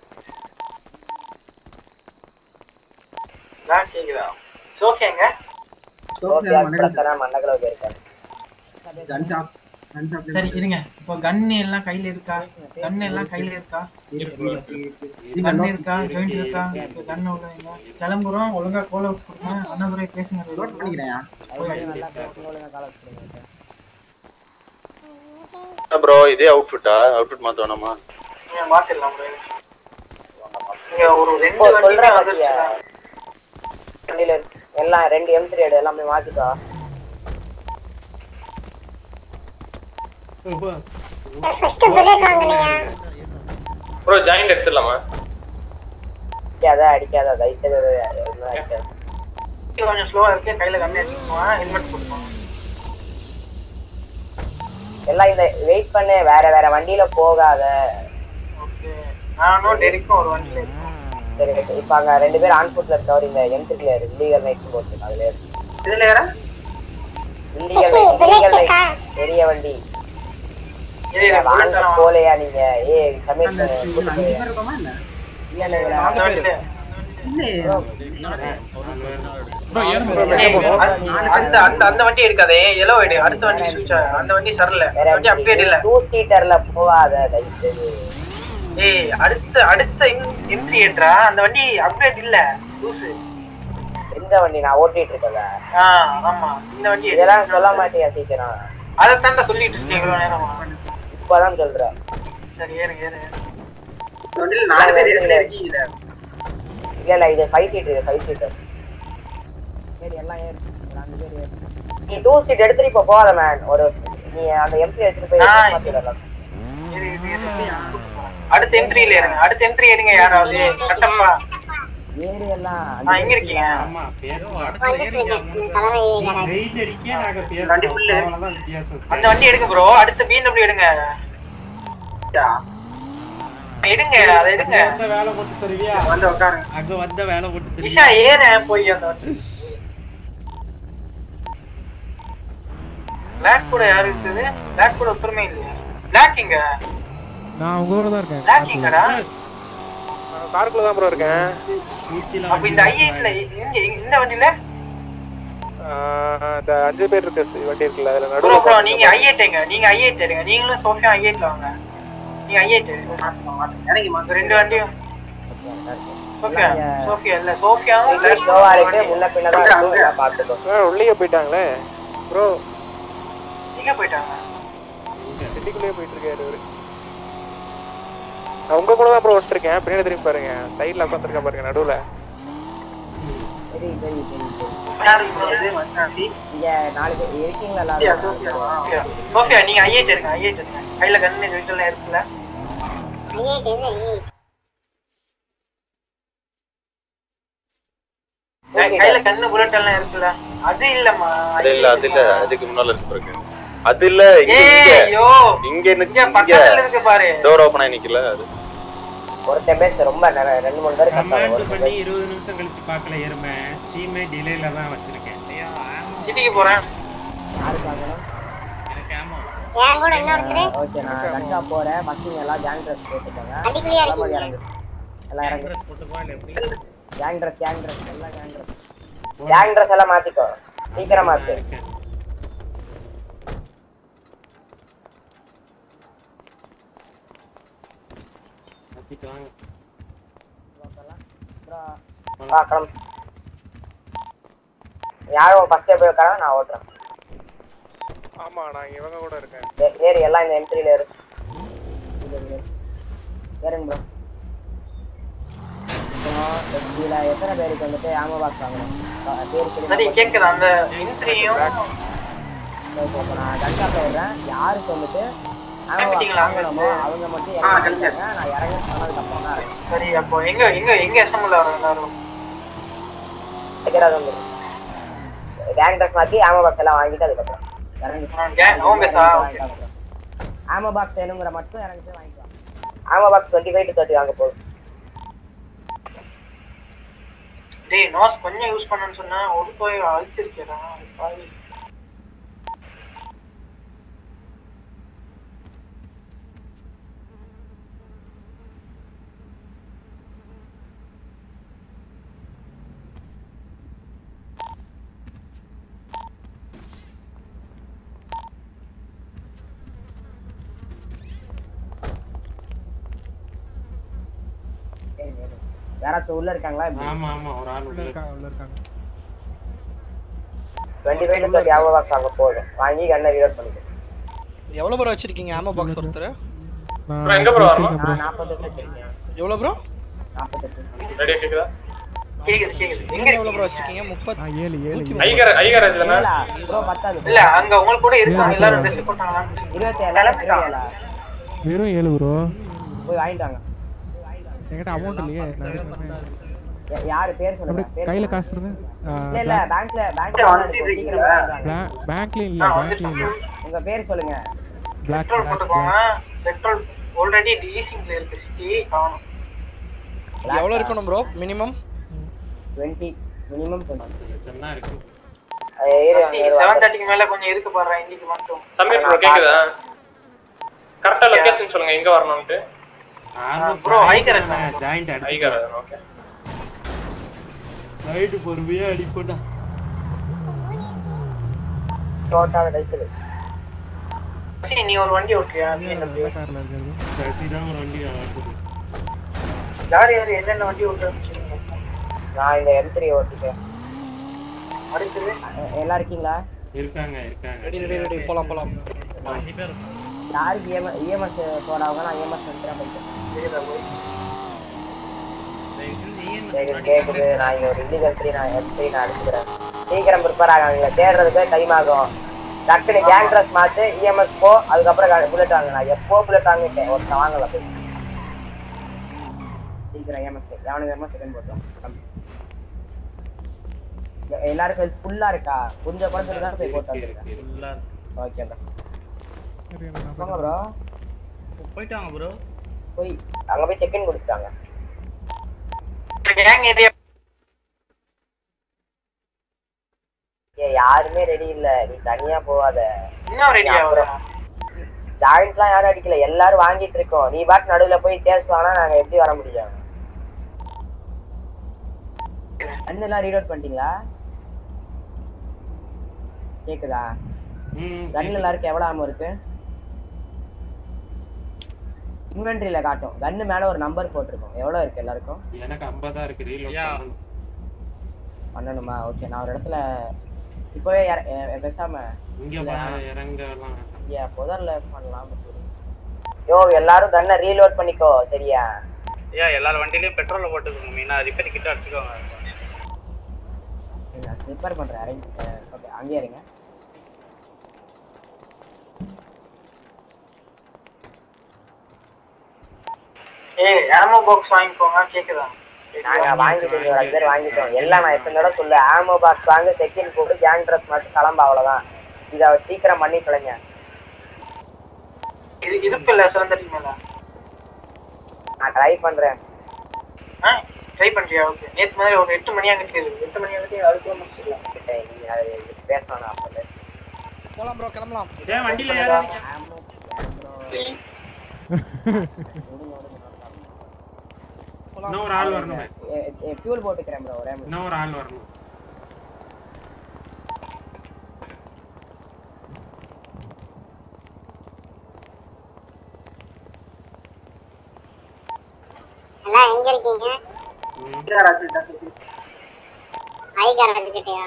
நான் கேக்குதா சோஃபியாங்க சோஃபியா பிரச்சனை மண்டகல போயிருக்காரு கன் ஷாப் கன் ஷாப் சரி இருங்க இப்போ கன் எல்லாம் கையில இருக்கா கன் எல்லாம் கையில இருக்கா கன் இருக்கா ஜாயிண்ட் இருக்கா கன் உள்ள வைங்க. கிளம்புறோம் ஒழுங்கா கோல வச்சு கொடுங்க அண்ணாதுரை பேசுங்க நோட் பண்ணிக்கிறேன் நல்லா பேசுங்க கால வச்சுருங்க ப்ரோ இதே அவுட்ஃபிட்டா அவுட்ஃபிட் மாத்த வேணாமா நீங்க மாத்திடலாம் bro. இங்க ஒரு ரெண்டு ஓ, வண்டி சொல்றேன் தான் பாத்தியா? வண்டியில இருக்கு. எல்லாம் ரெண்டு எம் த்ரீ எடு எல்லாமே மாத்திட்டா ஃபர்ஸ்ட் புல்லட் வாங்கலையா ப்ரோ ஜாயிண்ட் எடுத்துடலாமா அடிக்காத அடிக்காத தயவுசெய்து ஒண்ணும் அடிக்காத. கொஞ்சம் ஸ்லோவா இருக்கு கையில கண்ணு எடுத்துக்குவான் ஹெல்மெட் போட்டுக்குவான் எல்லாம் இந்த வெயிட் பண்ணு வேற வேற வண்டியில போகாத ஓகே நானும் டெரிக்கும் ஒரு வண்டியில இருக்கோம் சரி இப்ப அங்க ரெண்டு பேரும் ஆன் ஃபுட்ல இருக்கவர் இந்த என்ட்ரில இல்லீகல் நைட் போட்டு அதுல இருக்கு இதுல யாரா இல்லீகல் நைட் இல்லீகல் நைட் பெரிய வண்டி வாங்க போலையா நீங்க ஏய் சமீர் கூட்டு அஞ்சு பேர் இருக்கோமா இல்ல இல்ல இல்ல நாலு பேரு அந்த அந்த அந்த வண்டி எடுக்காதே எல்லோ எடு அடுத்த வண்டி switch ஆ- அந்த வண்டி சரல அந்த வண்டி அப்டேட் இல்ல டூ சீட்டர்ல போகாத தயவுசெய்து ஏய் அடுத்த அடுத்த என்ட்ரி ஏட்ரா அந்த வண்டி அப்டேட் இல்ல லூசு எந்த வண்டி நான் ஓட்டிட்டு இருக்கல ஆ ஆமா இந்த வண்டி எடு. இதெல்லாம் சொல்ல மாட்டியா சீக்கிரம் அதைத்தான் சொல்லிட்டு இருக்கேன் இவ்வளவு நேரமா இப்பதான் சொல்றேன் சரி ஏறுங்க ஏறு வண்டியில நாலு பேர் ஏற்கனவே இருக்கீங்க இல்ல இல்ல இது ஃபைவ் சீட் இது ஃபைவ் சீட்டர் சரி எல்லாம் ஏறு ஒரு அஞ்சு பேர் ஏறு நீ டூ சீட் எடுத்துட்டு இப்ப போகாத மேன் ஒரு நீ அந்த எம்பி எடுத்துட்டு போய் ஆ. மாத்திடலாம் இரு, இரு, இரு. அடுத்த என்ட்ரியில ஏறுங்க அடுத்த என்ட்ரி எடுங்க யாராவது கட்டப்பா ஏறி எல்லாம் ஆ எங்க இருக்கீங்க ஆமா பேசுவோம் அடுத்த ஏரியா வெயிட் அடிக்க நாங்க வண்டி full. பேசுவோம் அவ்வளவுதான் வித்தியாசம் அந்த வண்டி எடுங்க ப்ரோ அடுத்த பிஎன்டபிள்யூ எடுங்க எடுங்க அதை எடுங்க வந்த வேலை போட்டு தருவியா வந்து உட்காருங்க அங்க வந்த வேலை போட்டு நிஷா தருவியா ஏறேன் போய் அந்த வண்டி பிளாக் கூட யாரு இருக்குது பிளாக் கூட ஒத்துருமே இல்லையா பிளாக் இங்க நான் உங்க கூட தான் இருக்கேன் பிளாக் இங்கடா காருக்குள்ள தான் ப்ரோ இருக்கேன் அப்ப இந்த ஐஏட்ல இங்க இந்த வண்டியில ஆஹ் இந்த அஞ்சு பேர் இருக்கு வண்டி இருக்குல்ல அதுல ப்ரோ ப்ரோ நடுவில் நீங்க ஐஏட்டுங்க நீங்க ஐஏட் எடுங்க நீங்களும் சோஃபியா ஐஏட்ல வாங்க நீங்க ஐஏட் இறங்கி இந்த ரெண்டு வண்டியும் சோஃபியா சோஃபியா இல்ல சோஃபியாவும் ஸ்லோவா இருக்கு முன்ன பின்ன தான் இருக்கும் எல்லாம் பார்த்துக்கோ உள்ளே போயிட்டாங்களே ப்ரோ எங்க போயிட்டாங்க சிட்டிக்குள்ளேயே போயிட்டு இருக்காரு இவரு நான் உங்க கூட தான் ப்ரோ இருக்கேன் பின்னாடி திரும்பி பாருங்க சைடுல உட்காந்துருக்கேன் பாருங்க நடுவுல சரி சரி சரி சரி யாரு இது? இங்க நாலு பேர் இருக்கீங்களா சோஃபியா, எல்லாரும் சோஃபியா, சோஃபியா. சோஃபியா நீங்க ஐஏட் எடுங்க ஐஏட் எடுங்க கையில கண்ணு வீட்டுல இருக்குல்ல கை- கையில கண்ணு புல்லட் எல்லாம் இருக்குல்ல அது இல்லம்மா அது இல்ல அது இல்ல அதுக்கு முன்னால இருக்கு பாருங்க அது இல்ல இங்க ஏய், இங்க. ஐயோ. இங்க நிக்கு இங்க பக்கத்துல இருக்கு பாரு டோர் ஓபன் ஆகி நிக்கல அது ஒருத்தன் பேச ரொம்ப நேரம் ரெண்டு மூணு பேர் கத்தாங்க கமாண்ட் பண்ணி இருபது நிமிஷம் கழிச்சு பார்க்கல எருமை ஸ்ட்ரீமே டிலேல தான் வச்சிருக்கேன் சிட்டிக்கு போறேன் எனக்கு ஆமா என் கூட என்ன இருக்குது ஓகே நான் கண்டிப்பா போறேன் பசங்க எல்லாம் கேங் ட்ரெஸ் போட்டுக்கோங்க அடிக்கலையா எல்லாம் இருக்கீங்க? இறங்கு எல்லாம் இறங்கு போட்டுப்பா இல்ல எப்படி கேங் ட்ரெஸ் கேங் ட்ரெஸ் எல்லாம் கேங் ட்ரெஸ் கேங் ட்ரெஸ் எல்லாம் மாத்திக்கோ சீக்கிரம் மாத்து மாத்திட்டு வாங்க வா கிளம்பு யாரும் ஃபர்ஸ்ட் போய் உட்கார நான் ஓட்டுறேன் ஆமா நான் இவங்க கூட இருக்கேன் ஏ- ஏறு எல்லாம் இந்த என்ட்ரியில ஏறு இது, இது. ஏறுங்க ப்ரோ இதுல எத்தனை பேருக்கு வந்துட்டு ஆமோ பாக்ஸ் வாங்கணும் அஹ் பேரு சரி தெரியுமா? கேக்குதா அந்த என்ட்ரியும் இப்போ இப்போ நான் கண்டா போயிடுறேன் யாருக்கு வந்துட்டு ஆமோ பாக்ஸ் கிளம்பிட்டீங்களா? வாங்கணுமோ அவங்க மட்டும் ஆ, இறங்கிட்டாங்க நான் இறங்க சொன்னதுக்கு அப்புறம் தான் இறங்குறேன். சரி அப்போ எங்க எங்க எங்க அசம்பிள் ஆகும் எல்லாரும் வைக்கிறது வந்து கேங் ட்ரெஸ் மாத்தி ஆமோ பாக்ஸ் எல்லாம் வாங்கிட்டு அதுக்கப்புறம் இறங்கி gang- home base ஆ? Okay. ஆமோ பாக்ஸ் வேணுங்கிற மட்டும் இறங்கிட்டு வாங்கிக்கலாம் ammo box twenty five to thirty வாங்க போகுது டேய் நோஸ் கொஞ்சம் யூஸ் பண்ணணும்னு சொன்னா ஒரு போய் அழிச்சிருக்கேடா பாவி. யாராச்சும் உள்ள இருக்காங்களா ஆமா ஆமா ஒரு ஆள் உள்ள இருக்காங்க உள்ள இருக்காங்க twenty five to thirty ammo box வாங்க போகுது வாங்கி கண்ணை ரீலோட் பண்ணிக்கோ எவ்வளவு ப்ரோ வச்சிருக்கீங்க ஆமா பாக்ஸ் ஒருத்தர் நான் எங்க bro வரணும்? நான் நாற்பத்தெட்டு வச்சிருக்கேன் எவ்வளவு ப்ரோ நாற்பத்தெட்டு ரெடியா கேக்குதா கேக்குது கேக்குது எங்க நீங்க எவ்வளவு ப்ரோ வச்சிருக்கீங்க முப்பத்தி நான் ஏழு ஏழு நூத்தி ஐகர் ஐகராஜ் தானே ப்ரோ பத்தாது இல்ல அங்க உங்களுக்கு கூட இருக்காங்க எல்லாரும் ட்ரெஸ் போட்டாங்களா இருபத்தி ஏழு இருபத்தி ஏழா வெறும் ஏழு ப்ரோ போய் வாங்கிட்டு வாங்க என்கிட்ட அமௌண்ட் இல்லையே நான் யா- யாரு பேர் சொல்லுங்க அப்படியே பேர் கையில சொல்லுங்க. காசு கொடுங்க இல்ல இல்ல பேங்க்ல பேங்க்ல பேங்க்லயும் இல்ல பேங்க்லயும் இல்ல உங்க பேர் சொல்லுங்க பிளாக் பெட்ரோல் போட்டுக்கோங்க பெட்ரோல் ஆல்ரெடி டீசிங்ல இருக்கு சிட்டி காணும் எவ்வளவு இருக்கணும் ப்ரோ மினிமம் 20 மினிமம் சொன்னா இருக்கு செவன் தேர்ட்டிக்கு மேல கொஞ்சம் இருக்கு பாடுறேன் இன்னைக்கு மட்டும் சமீர் ப்ரோ கேக்குதா கரெக்டா லொகேஷன் சொல்லுங்க எங்க வரணும்ட்டு ப்ரோ ஐகரன் ஜாயிண்ட் அடிச்சு ஐகரன் ஓகே நைட்டு பொறுமையா அடிப்போடா டோட்டல் டைட்டில் சரி நீ ஒரு வண்டி ஓட்டியா வெள்ளை கார்ல இருக்கிறது சசிதான் ஒரு வண்டி ஆடுது யார் யார் என்னென்ன வண்டி ஓட்டுறேன்னு சொல்லுங்க நான் இந்த M3 ஓட்டிட்டேன் அடுத்தது எ- எல்லாம் இருக்கீங்களா இருக்காங்க இருக்காங்க ரெடி ரெடி ரெடி போலாம் போலாம் யாருக்கு இஎம்எஸ் இஎம்எஸ் போறவங்க நான் இஎம்எஸ் எடுத்துறேன் போயிட்டு கேக்குது கேக்குது நான் இங்க ஒரு இல்லீகல் த்ரீ நான் எம் த்ரீ நான் எடுத்துக்கிறேன் சீக்கிரம் ப்ரிப்பேர் ஆகாங்க தேடுறதுக்கு டைம் ஆகும் டக்குனு கேங் ட்ரெஸ் மாத்து இஎம்எஸ் போ அதுக்கப்புறம் புல்லட் வாங்க நான் எப்போ புல்லட் வாங்கிட்டேன் ஒருத்தன் வாங்கல போய் சீக்கிரம் இஎம்எஸ் எவனுக்கு வேணுமோ செகண்ட் போட்டோம் எல்லாருக்கும் ஃபுல்லா இருக்கா கொஞ்சம் கூட சொல்லி தான் போய் போட்டு வந்துருக்கேன் ஓகேடா போங்க ப்ரோ போயிட்டாங்க ப்ரோ போய் அங்க போய் செக் இன் கொடுத்துட்டாங்க கேங் ஏரியா ஏய் யாருமே ரெடி இல்ல நீ தனியா போகாத இன்னும் ரெடி ஆகுறேன் ஜாயிண்ட்லாம் யாரும் அடிக்கல எல்லாரும் வாங்கிட்டு இருக்கோம் நீ பாட்டு நடுவுல போய் கேஸ் வாங்கினா நாங்க எப்படி வர முடியும் அண்ணெல்லாம் ரீட் அவுட் பண்ணிட்டீங்களா கேக்குதா கன்ல எல்லாருக்கும் எவ்வளவு ஆமம் இருக்கு இன்வென்ட்ரியில காட்டும் கன்னு மேல ஒரு நம்பர் போட்டிருக்கோம் எவ்வளவு இருக்கு எல்லாருக்கும் எனக்கு 50 தான் இருக்கு ரீலோட் பண்ணணும் பண்ணணுமா ஓகே நான் ஒரு இடத்துல இப்பவே இற- எ- பேசாம இங்க இல்ல, பா- இறங்கலாம் இங்க புதர்ல பண்ணலாம் யோ எல்லாரும் கன்னை ரீலோட் பண்ணிக்கோ சரியா ஐயா எல்லார் வண்டியிலயும் பெட்ரோல் போட்டுக்கோங்க மீனா ரிப்பேர் கிட்ட அடிச்சுக்கோங்க நான் ஸ்லிப்பர் பண்றேன் அரேஞ்ச் ஓகே அங்கேயே இருங்க ஏய் ஆமோ பாக்ஸ் வாங்கிக்கோங்க கேக்குதா நாங்க வாங்கிட்டோம் ஒரு அஞ்சு பேர் வாங்கிட்டோம் எல்லாம் நான் எத்தனை தடவை சொல்லு ஆமோ பாக்ஸ் வாங்க செக்கின் போட்டு கேங் ட்ரெஸ் மட்டும் கிளம்ப அவ்வளவுதான் இதை சீக்கிரம் பண்ணி தொலைங்க இது இருக்கு இல்ல செவன் தேர்ட்டிக்கு மேல நான் ட்ரை பண்றேன் ஆ ட்ரை பண்றியா ஓகே நேத்து மாதிரி ஒரு எட்டு மணி அங்கிட்டு இருக்கு எட்டு மணி அங்கிட்டு அதுக்குள்ள முடிச்சிடலாம் நீ அது பேசணும் நான் அப்போ போலாம் ப்ரோ கிளம்பலாம் ஏன் வண்டியில ஏறாதீங்க இன்னும் ஒரு ஆள் வரணுமே ஃபியூல் போட்டுக்கிறேன் ப்ரோ ஒரே இன்னும் ஒரு ஆள் வரணும் எல்லாம் எங்க இருக்கீங்க ஐகாரன் கிட்டயா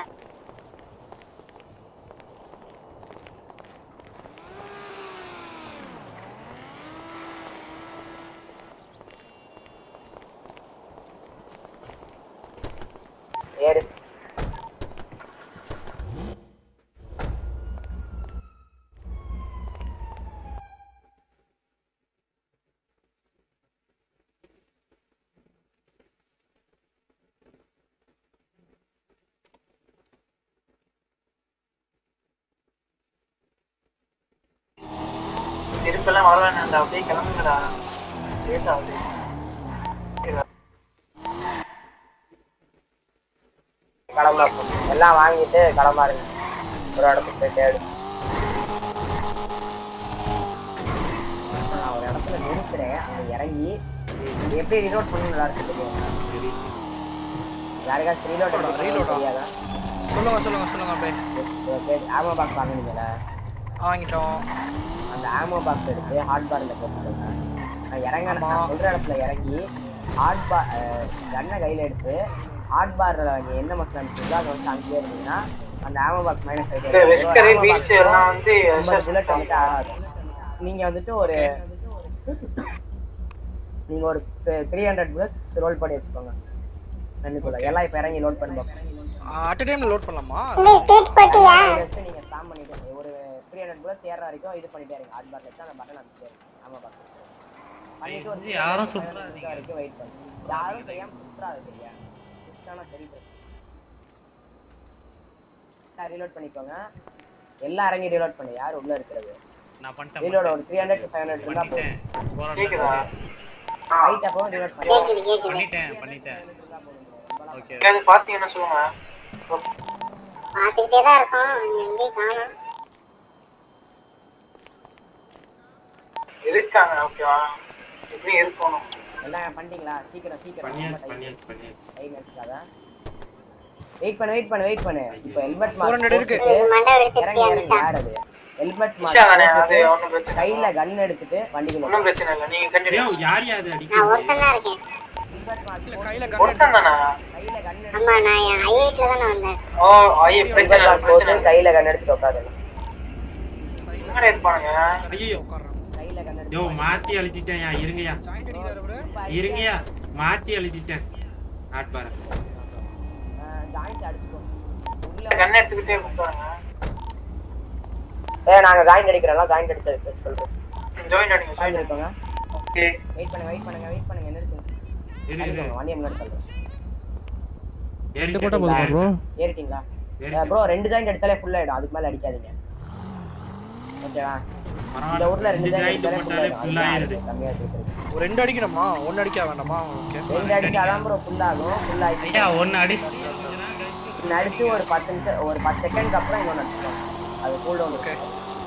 ஏறு திருப்பெல்லாம் வரவேன் அந்த அப்படியே கிளம்புங்கடா லேட் ஆகுது கிளம்பலாம் எல்லாம் வாங்கிட்டு கிளம்பாருங்க ஒரு இடத்துக்கு போய் தேடு நான் ஒரு இடத்துல நிறுத்துறேன் அங்க இறங்கி எப்படி ரீலோட் பண்ணி நல்லா இருக்கு தெரியும் யாருக்காச்சும் ரீலோட் ரீலோடா தெரியாதா சொல்லுங்க சொல்லுங்க சொல்லுங்க அப்படியே ஆமோ பாக்ஸ் வாங்கினீங்கல்ல வாங்கிட்டோம் அந்த ஆமோ பாக்ஸ் எடுத்து ஹாட் பார்ல போட்டுருங்க நான் இறங்க நான் சொல்ற இடத்துல இறங்கி ஹாட் பார் கண்ணை கையில எடுத்து ஹாட் பார்ல நீங்க என்ன மசாலா அனுப்பிச்சீங்களோ அதை வந்து அங்கேயே இருந்தீங்கன்னா அந்த ஆமோ பாக்ஸ் மைனஸ் இந்த வெஸ்கரி பீச் எல்லாம் வந்து புல்லட் வந்துட்டு ஆகாது நீங்க வந்துட்டு ஒரு நீங்க ஒரு த்ரீ ஹண்ட்ரட் புல்லட் ரோல் பண்ணி வச்சுக்கோங்க ரெண்டுக்குள்ள எல்லாம் இப்ப இறங்கி லோட் பண்ணி பார்ப்போம் அட் டைம்ல லோட் பண்ணலாமா Just நீங்க ஸ்பாம் பண்ணிட்டு ஒரு த்ரீ ஹண்ட்ரட் புல்லட் ஏற வரைக்கும் இது பண்ணிட்டே இருங்க ஹாட் பார் வச்சு அந்த பட்டன் அமைச்சிட்டே இருங்க ஆமா பாக்ஸ் பண்ணிட்டு ஒரு யாரும் வரைக்கும் வெயிட் பண்ணுங்க யாரும் செய்யாம சுற்றாது சரியா அடிச்சானா சரி ரீலோட் பண்ணிக்கோங்க எல்லாம் இறங்கி ரீலோட் பண்ணு யார் உள்ள இருக்கிறது நான் பண்ணிட்டேன் ரீலோட் ஒரு த்ரீ ஹண்ட்ரட் ஃபைவ் ஹண்ட்ரட் இருந்தா போதும் கேக்குதா ரைட் அப்போ ரீலோட் பண்ணு பண்ணிட்டேன் பண்ணிட்டேன் ஓகே எங்கேயாவது பாத்தீங்கன்னா சொல்லுங்க பார்த்துக்கிட்டே தான் இருக்கோம் எங்கேயும் காணோம் இருக்காங்க ஓகேவா எப்படி இருக்கணும் எல்லாம் பண்ணிட்டீங்களா சீக்கிரம் சீக்கிரம் பண்ணியாச்சு பண்ணியாச்சு பண்ணியாச்சு டைம் எடுத்துக்காத வெயிட் பண்ணு வெயிட் பண்ணு வெயிட் பண்ணு இப்போ ஹெல்மெட் 400 இருக்கு. இறங்கி இறங்கி யார் அது ஹெல்மெட் நிஷா தானே, அது ஒண்ணும் பிரச்சனை கையில கன் எடுத்துட்டு வண்டிக்குள்ள ஒன்றும் பிரச்சனை இல்லை நீங்க கண்டினியூ ஏய், யார் யாரு நான் அடிக்கிறது ஒருத்தன் தான் இருக்கேன் கையில ஒருத்தன் தானா ஆமா நான் என் ஐஐடில தானே வந்தேன் ஓ ஐயோ பிரச்சனை இல்லை பிரச்சனை போட்டு இல்லை கையில கன் எடுத்துட்டு உட்காந்து யார் இருப்பானுங்க ஐயோ கையில கன் யோ மாத்தி அழிச்சிட்டேன் யா இருங்கயா இருங்கயா மாத்தி அழிச்சிட்டேன் ஆட் பாரு ஜாயிண்ட் அடிச்சுக்கோ கண்ணை எடுத்துக்கிட்டே கொடுத்தாங்க ஏ நாங்க ஜாயிண்ட் அடிக்கிறோம் ஜாயிண்ட் அடிச்சு சொல்றோம் ஜாயின் அடிங்க ஜாயிண்ட் இருக்கோங்க ஓகே வெயிட் பண்ணுங்க வெயிட் பண்ணுங்க வெயிட் பண்ணுங்க என்ன இருக்கு இரு, இரு. அடிக்கோங்க வண்டியை முன்னாடி தள்ளுங்க ரெண்டு போட்டா போதுமா ப்ரோ ஏறிட்டீங்களா ஏறிட்டேன். ப்ரோ ரெண்டு ஜாயிண்ட் எடுத்தாலே ஃபுல் ஆயிடும் அதுக்கு மேல அடிக்காதீங்க ஓகேவா இந்த ஊர்ல ரெண்டு ஜாயிண்ட் எடுத்தாலே ஃபுல் ஆயிடும் full ஆயிடுது. அதுதான் கம்மியா இருக்கு ஒரு ரெண்டு அடிக்கணுமா ஒன்னு அடிக்க வேண்டாமா ஓகே ரெண்டு அடிச்சாதான் ப்ரோ ஃபுல் ஆகும் ஃபுல் ஆயிடுச்சு ஐயா ஒன்னு அடி ஒன்னு அடிச்சு ஒரு பத்து நிமிஷம் ஒரு பத்து செகண்ட் அப்புறம் இன்னொன்னு அடிச்சுக்கோங்க அது cool down okay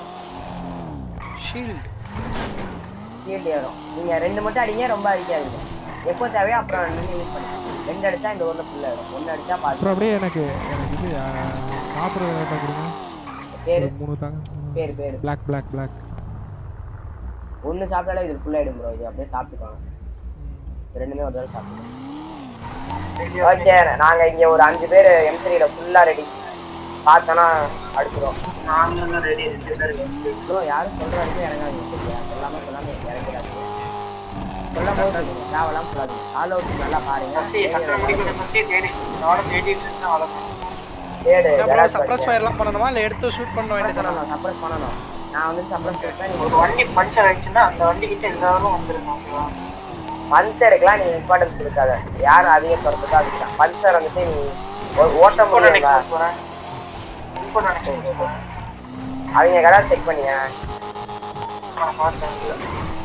shield shield ஏறும் நீங்க ரெண்டு மட்டும் அடிங்க ரொம்ப அடிக்காதீங்க எப்போ தேவையோ அப்புறம் ரெண்டு யூஸ் பண்ணிக்கலாம் ரெண்டு அடிச்சா இந்த ஊர்ல ஃபுல் ஆயிடும் ஒன்னு அடிச்சா பாத்து அப்புறம் அப்படியே எனக்கு எனக்கு இது சாப்பிட்றது வேண்டாம் கொடுங்க பேரு ஒரு மூணு தாங்க பேரு பேரு பிளாக் பிளாக் பிளாக் ஒன்னு சாப்பிட்டாலே இது ஃபுல் ஆயிடும் ப்ரோ இது அப்படியே சாப்பிட்டுக்கோங்க இது ரெண்டுமே ஒரு தடவை சாப்பிட்டுக்கோங்க ஓகே நாங்க இங்க ஒரு அஞ்சு பேர் எம் த்ரீல ஃபுல்லா ரெடி பார்த்தோன்னா அடிச்சிடும் நாங்களும் ரெடி ரெண்டு பேர் ப்ரோ யாரும் சொல்ற வரைக்கும் இறங்காதீங்க சரியா சொல்லாம சொல்லாம இறங்கிறாதீங்க சொல்லும் போது சொல்லுங்க தேவலாம் சொல்லாதீங்க ஆல் அவுட் நல்லா பாருங்க ஃபஸ்ட்டு சட்டை முடிக்கணும் ஃபஸ்ட்டு தேடி நானும் தேடிட்டு இருந்தேன் அவ்வளோதான் தேடு ப்ரோ சப்ரஸ் ஃபயர்லாம் பண்ணணுமா இல்ல எடுத்து ஷூட் பண்ண வேண்டியதானே பண்ணணும் சப்ரஸ் பண்ணணும் நான் வந்து சப்ரஸ் பண்ணேன் ஒரு வண்டி பஞ்சர் ஆயிடுச்சுன்னா அந்த வண்டி கிட்ட எல்லாரும் வந்துருங்க ஓகேவா பஞ்சருக்குலாம் நீ இம்பார்ட்டன்ஸ் கொடுக்காத யார் அதிக பொறுத்துக்கோ அதுதான் பஞ்சர் வந்துட்டு நீ ஓ- ஓட்ட இப்போ முடியல நினைக்க போறேன் இப்போ நினைக்க போறேன் அவங்க கடை செக் பண்ணியா நான் பார்த்தேன் இல்ல.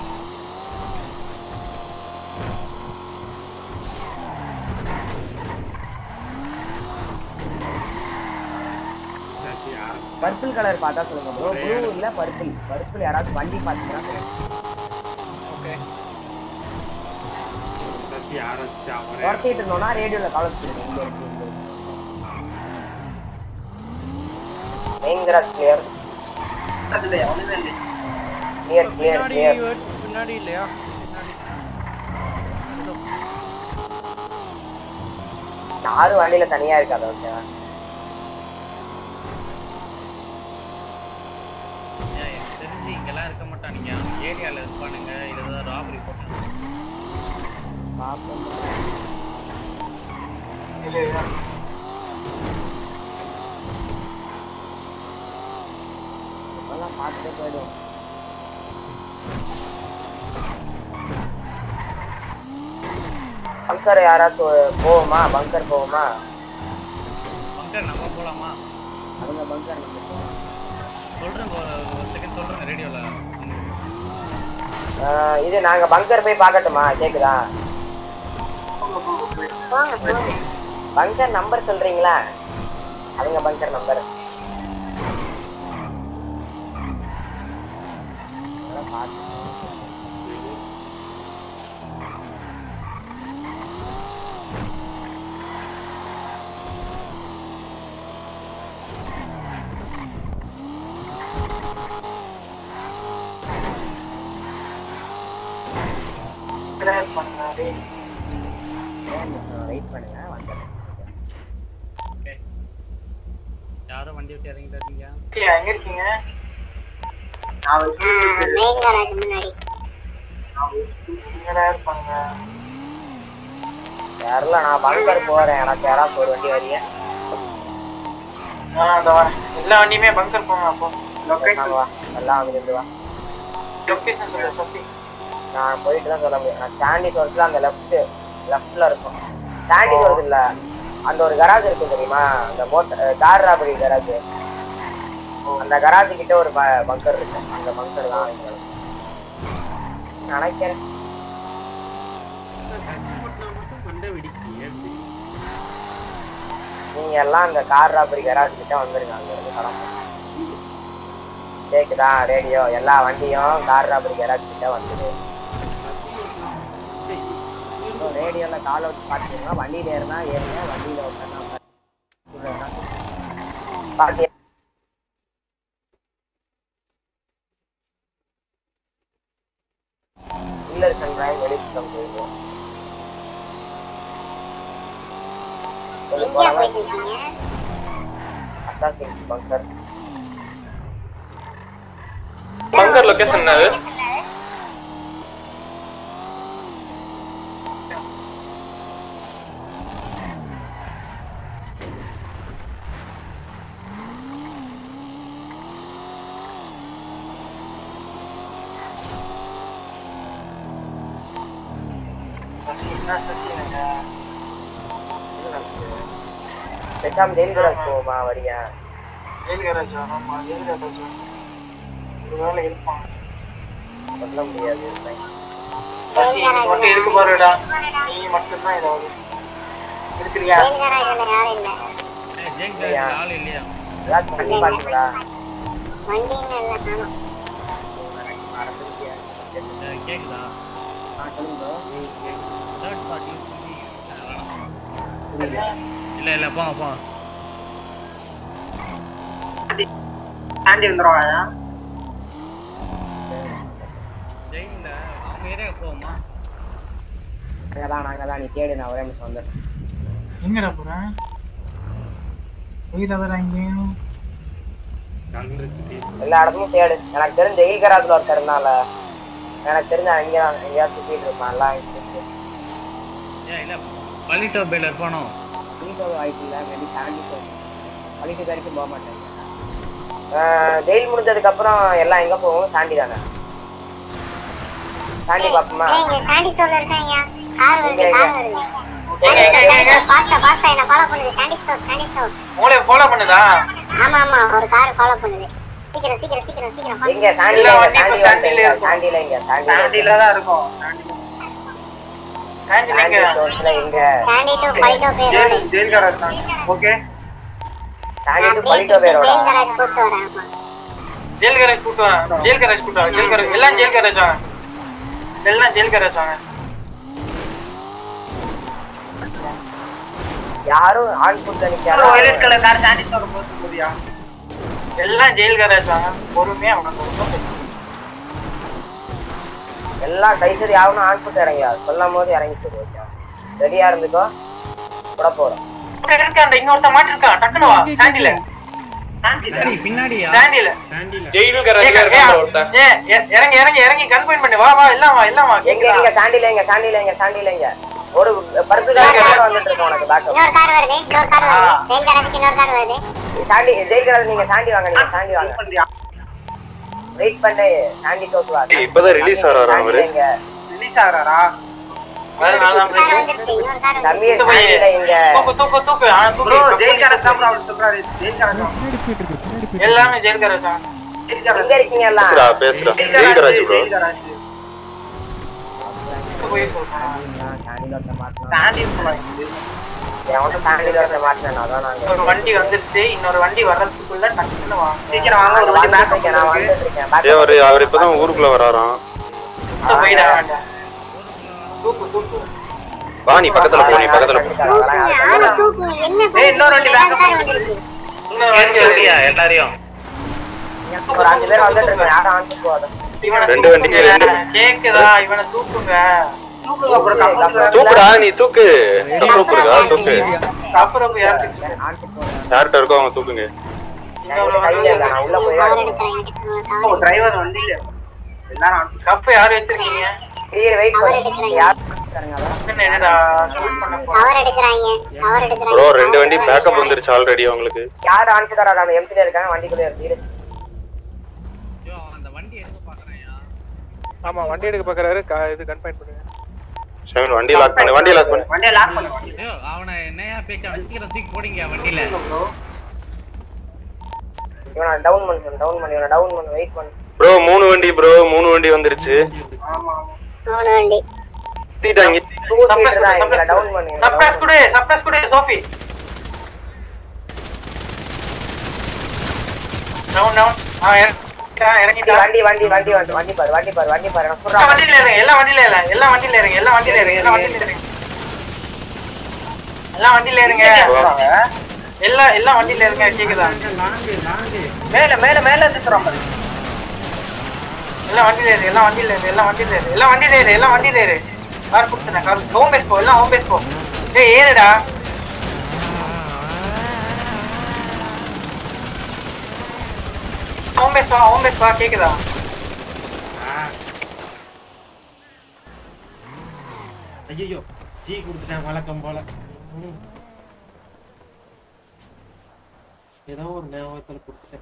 சத்தியா பர்பிள் கலர் பார்த்தா சொல்லுங்க ப்ரோ ப்ளூ இல்ல பர்பிள் பர்பிள் யாராவது வண்டி பார்த்தீங்கன்னா சொல்லுங்க ஓகே சத்தியா ஆரம்பிச்சா அவரே துரத்திட்டு இருந்தோம்னா ரேடியோல காலேஜ் சொல்லுங்க இங்க இருக்கு இங்க இருக்கு main cross clear clear clear பின்னாடி கிளியர் பின்னாடி இல்லையா யாரும் வண்டியில தனியா இருக்காது ஓகேவா ஏன் எனக்கு தெரிஞ்சு இங்கெல்லாம் இருக்க மாட்டானுங்க ஏரியால இருப்பானுங்க இல்ல ஏதாவது ராபரி போட்டாங்க பாப்போம் இல்ல இல்ல இப்பெல்லாம் பார்த்துட்டே போயிடும் பங்கர் யாராச்சும் போவோமா பங்கர் போவோமா பங்கர் நம்ம போலாமா அவங்க பங்கர் நம்ம போவோம் சொல்றேன் ஒரு ஒரு செகண்ட் சொல்றேன் ரேடியோல ஆஹ் இது நாங்க பங்கர் போய் பார்க்கட்டுமா கேக்குதா போங்க போங்க பங்கர் நம்பர் சொல்றீங்களா அவங்க பங்கர் நம்பர் கிளியர் பண்ணுங்க டேய். வெயிட் பண்ணுங்க வந்துடுறேன் ஓகே யாரும் வண்டி விட்டு இறங்கிட்டாதீங்க ஓகே எங்க இருக்கீங்க நான் ஒரு மெயின் கராஜ் முன்னாடி இங்கடா இருப்பாங்க யாரெல்லாம் நான் பங்கர் போறேன் எனக்கு யாராவது ஒரு வண்டி வரீங்க ஆ அந்த வரேன் எல்லா வண்டியுமே பங்கர் போங்க அப்போ லொகேஷன் வா எல்லாம் அங்கிருந்து வா லொகேஷன் சொல்லு சத்தி நான் போயிட்டு தான் சொல்ல முடியும் நான் ஸ்டாண்டி சோர்ஸ்ல அந்த லெஃப்ட் லெஃப்ட்ல இருக்கும் ஸ்டாண்டி சோர்ஸ் இல்ல அந்த ஒரு கராஜ் இருக்கு தெரியுமா அந்த மோட்டர் கார் ராபரி கராஜ் அந்த கராஜ் கிட்ட ஒரு பங்கர் இருக்கு அந்த பங்கர் தான் அவங்க நினைக்கிறேன் மண்டை வெடிக்கு ஏன் நீங்க எல்லாம் அந்த கார் ராபரி கராஜ் கிட்ட வந்துருங்க அங்க இருந்து கிளம்பு கேக்குதா ரேடியோ எல்லா வண்டியும் கார் ராபரி கராஜ் கிட்ட வந்துரு ரேடியோல கால் அவுட் பாத்துக்கோங்க வண்டியில ஏறினா ஏறுங்க வண்டியில உட்காந்து பாத்தி இல்ல சன்ரைஸ் வெளிச்சம் போயிடும் எங்கேயா போயிட்டு இருக்கீங்க அசாசின் பங்கர் பங்கர் லொகேஷன் என்னது பேசாம ஜெயில் கராஜ் போவோமா வரியா ஜெயில் கராஜா ஆமா ஜெயில் கராஜா ஒரு வேலை இருப்பான் சொல்ல முடியாது சசி, நீ மட்டும் இருக்கு பாருடா நீ மட்டும்தான் ஏதாவது இருக்கிறியா ஜெயில் கராஜ்ல யாரும் இல்ல இல்லையா? ஆள் இல்லையா ஏதாச்சும் பண்ணி பாத்தீங்களா வண்டின்னு இல்ல காணும் அஹ் கேக்குதா தேர்ட் பார்ட்டி இல்ல இல்ல போங்க போங்க தாண்டி வந்துருவாங்க ஜெயில அவங்க ஏரியா போவோமா நாங்கதான் நாங்கதான் நீ கேடு நான் ஒரே நிமிஷம் வந்துடுறேன் எங்கடா போற போய் தவிர அங்கேயும் எல்லா இடத்துலயும் தேடு எனக்கு தெரிஞ்ச ஜெயில் கராஜ்ல ஒருத்தர் இருந்தால எனக்கு தெரிஞ்ச அங்கே எங்கேயாவது சுத்திட்டு இருப்பான் எல்லாம் இருக்கு. ஏன் இல்ல பள்ளிட்டோ பேல இருப்பானோ வீட்டு வாய்ப்பு இல்லை மேபி தாண்டி போகும் பள்ளிட்டு வரைக்கும் போக மாட்டேன் ஆஹ் ஜெயில் முடிஞ்சதுக்கு அப்புறம் எல்லாம் எங்க போவோம் தாண்டி தானே தாண்டி பாப்போமா ஏய், இங்க சாண்டி ஸ்டோர்ல இருக்காங்க கார் வருது எங்க, கார் எங்க? வருது எங்க, எங்க, எங்க, எங்க? பாஸ்டா பாஸ்டா என்ன ஃபாலோ பண்ணுது சாண்டி ஸ்டோர் சாண்டி ஸ்டோர் உங்களை ஃபாலோ பண்ணுதா ஆமா ஆமா ஒரு கார் ஃபாலோ பண்ணுது சீக்கிரம் சீக்கிரம் சீக்கிரம் சீக்கிரம் எங்க தாண்டில எல்லா எங்க, வண்டியும் தாண்டி இப்ப வந்து தாண்டில எங்க, இருக்கும். தாண்டில எங்க தாண்டில தாண்டில தான் இருக்கும் தாண்டில தாண்டி எங்க ஸ்டோர்ஸ்ல எங்க Sandy to Paleto Bay road jail jail garage தான் ஓகே தாண்டி டு பலிட்டோ பேரோட ஜெயில் கராஜ் கூட்டு வரேன் ஆமா ஜெயில் கராஜ் கூட்டு வாங்க ஜெயில் கராஜ் கூட்டு வாங்க ஜெயில் கராஜ் எல்லாம் ஜெயில் கராஜ் வாங்க எல்லாம் ஜெயில் கராஜ் வாங்க யாரும் ஆண் புத்த வயலட் கலர் கார் தாண்டி ஸ்டோர் போட்டு போதியா எல்லாம் ஜெயில் கராஜ் வாங்க பொறுமையா உனக்கு ஒன்றும் எல்லாம் கைசரி யாரும் ஆண் புத்த இறங்கியா சொல்லும் போது இறங்கி சொல்லுவோம் ரெடியா இருந்துக்கோ கூட போறோம் இருக்க அந்த இன்னொருத்த மாட்டிருக்கான் டக்குனு வா சாண்டில பின்னாடி பின்னாடியா சாண்டில ஜெயில் கராஜ்ல இருக்கான் ஒருத்தன் ஏ ஏ, இறங்கி இறங்கி இறங்கி கன்ஃபைன் பண்ணு வா வா எல்லாம் வா எல்லாம் வா எங்க எங்க தாண்டில எங்க தாண்டில எங்க தாண்டில எங்க ஒரு பருப்பு கார் வந்துட்டு இருக்கோம் உனக்கு பேக்கப் இன்னொரு கார் வருது இன்னொரு கார் வருது ஜெயில் கராஜுக்கு இன்னொரு கார் வருது தாண்டி ஜெயிக்கிறது நீங்க தாண்டி வாங்க நீங்க தாண்டி வாங்க வெயிட் பண்ணு தாண்டி தோத்து வா இப்பதான் release ஆறாரா அவரு? தாண்டில எங்க? ரிலீஸ் ஆகிறாரா வேற நாளா கார் வந்துருச்சு இன்னொரு கார் தம்பி இந்த பையன். தாண்டில எங்க தூக்கு தூக்கு தூக்கு ஆ, தூக்கு ஜெயில் கராஜ் தான் bro அவர் சொல்றாரு ஜெயில் கராஜ் தான். எல்லாமே ஜெயில் கராஜ் தான் ஜெயில் கராஜ் எங்க இருக்கீங்க எல்லாம் பேசுடா பேசுடா ஜெயில் கராஜ் ப்ரோ ஜெயில் கராஜ் போய் சொல்றான் தாண்டில ஒருத்த மாட்டணும் தாண்டி போலாம் என் வந்து தாண்டில ஒருத்த மாட்டேன் அதான் நாங்க ஒரு வண்டி வந்துருச்சு இன்னொரு வண்டி வர்றதுக்குள்ள டக்குன்னு வாங்க சீக்கிரம் வாங்க ஒரு நான் வண்டி வந்துட்டு இருக்கேன், நான் வந்துட்டு இருக்கேன் ஏ அவரு அவர் இப்பதான் ஊருக்குள்ள வராராம் backup போயிடா தூக்கு தூக்கு வா நீ பக்கத்துல போ நீ பக்கத்துல போ ஆளு தூக்கு என்ன ஏய் இன்னொரு வண்டி இன்னொரு பேக்கப் கார் வந்துருச்சு இன்னொரு வண்டி வருது எல்லாரையும் ஒரு அஞ்சு பேர் வந்துட்டு இருக்கோம் யாரும் ஆன்சர் போகாத இவனை ரெண்டு வண்டிக்கு ரெண்டு. தூக்குங்க. கேக்குதா இவனை தூக்குங்க தூக்குங்க அப்புறம் கப்பு தூக்குடா நீ தூக்கு தூக்கு இருக்கா தூக்கு அப்புறம் யாருக்கு ஆன்சர் போகாத யார்கிட்ட இருக்கோ அவங்க தூக்குங்க இன்னொரு கையில இல்ல நான் உள்ள போய் கார் எடுக்கிறாங்க கார் டிரைவர் வண்டியில எல்லாரும் கப்பு யார் வச்சிருக்கீங்க கிளியர் வெயிட் அவர் பண்ணு எடுக்கிறாங்க. யார் தரங்க என்ன என்னடா ஷூட் பண்ண போறோம் கவர் எடுக்கிறாங்க கவர் எடுக்கிறாங்க ப்ரோ ரெண்டு வண்டி பேக்கப் வந்துருச்சு ஆல்ரெடி அவங்களுக்கு யார் ஆன்சர் தராத அந்த எம்சில இருக்காங்க வண்டிக்குள்ளே இருக்கு அந்த வண்டி எடுக்க பாக்குறேன் ஆமா வண்டி எடுக்க பாக்குறாரு க- இது கன்ஃபைன் பண்ணுங்க ஷமீன் வண்டி லாக் பண்ணு வண்டி லாக் பண்ணு வண்டியை லாக் பண்ணு ஐயோ, அவனை என்னையா பேச்ச வச்சுக்கிற தூக்கி போடுங்க வண்டியில இவனை டவுன் பண்ணு டவுன் பண்ணு இவனை டவுன் பண்ணு வெயிட் பண்ணு ப்ரோ மூணு வண்டி ப்ரோ மூணு வண்டி வந்துருச்சு மூணு வண்டி தீட்டாங்க டூ சீட்டர் தான் இவனை டவுன் பண்ணு இவனை down சப்ரஸ் குடு சப்ரஸ் குடு சோஃபி டவுன் டவுன் ஆ இறங்கிட்டான் இறங்கிட்டான் வண்டி வண்டி வண்டி வண்டி வண்டி பாரு வண்டி பாரு வண்டி பாரு நான் எல்லா வண்டியில இருங்க எல்லா வண்டியில இல்ல எல்லா வண்டியில இருங்க எல்லா வண்டியில இருங்க எல்லா வண்டியில இருங்க எல்லா வண்டியில இருங்க எல்லா எல்லா வண்டியில இருங்க கேக்குதா மேல மேல மேல இருந்து சொல்றான் பாரு எல்லா வண்டியில இரு எல்லா வண்டியில இரு எல்லா வண்டியில இரு எல்லா வண்டியில இரு எல்லா வண்டியில இரு கார் கொடுத்துட்டேன் கார் ஹோம் பேஸ் போ எல்லாம் ஹோம் பேஸ் போ ஏய் ஏறுடா ஹோம் பேஸ் வா ஹோம் பேஸ் வா கேக்குதா ஐயோ ஜி கொடுத்துட்டேன் வழக்கம் போல ம். ஏதோ ஒரு ஞாபகத்துல கொடுத்துட்டேன்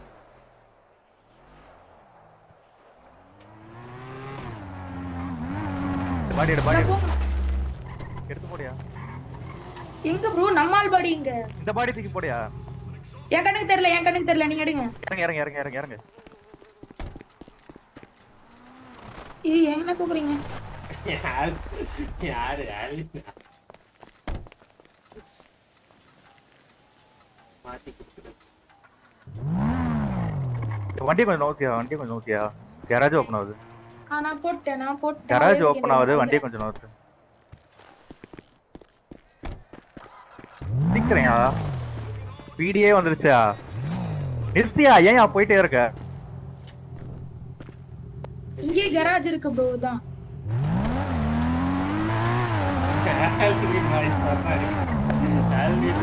பாடி எடு பாடி எடு எடுத்து போடியா எங்க ப்ரோ நம்மால் பாடி இங்க இந்த பாடி தூக்கி போடியா என் கண்ணுக்கு தெரியல என் கண்ணுக்கு தெரியல நீங்க எடுங்க இறங்க இறங்க இறங்க இறங்க இறங்க ஏய் என்ன கூப்பிடுறீங்க யாரு யாரு யாரு மாத்தி கொடுத்துட்டேன் வண்டி கொஞ்சம் நோக்கியா வண்டி கொஞ்சம் நோக்கியா கராஜ் ஓப்பன் ஆகுது ஆ நான் போட்டேன் நான் போட்டேன் கராஜ் ஒரு ஓப்பன் second ஆகுது இருங்க. வண்டி கொஞ்சம் நோக்கு சீக்கிரையா பிடியே வந்துருச்சா நிறுத்தியா ஏன் போயிட்டே இருக்க இங்கே கராஜ் இருக்கு ப்ரோ தான் ஆல்வின் வாய்ஸ் வர்றாரு ஆல்வின்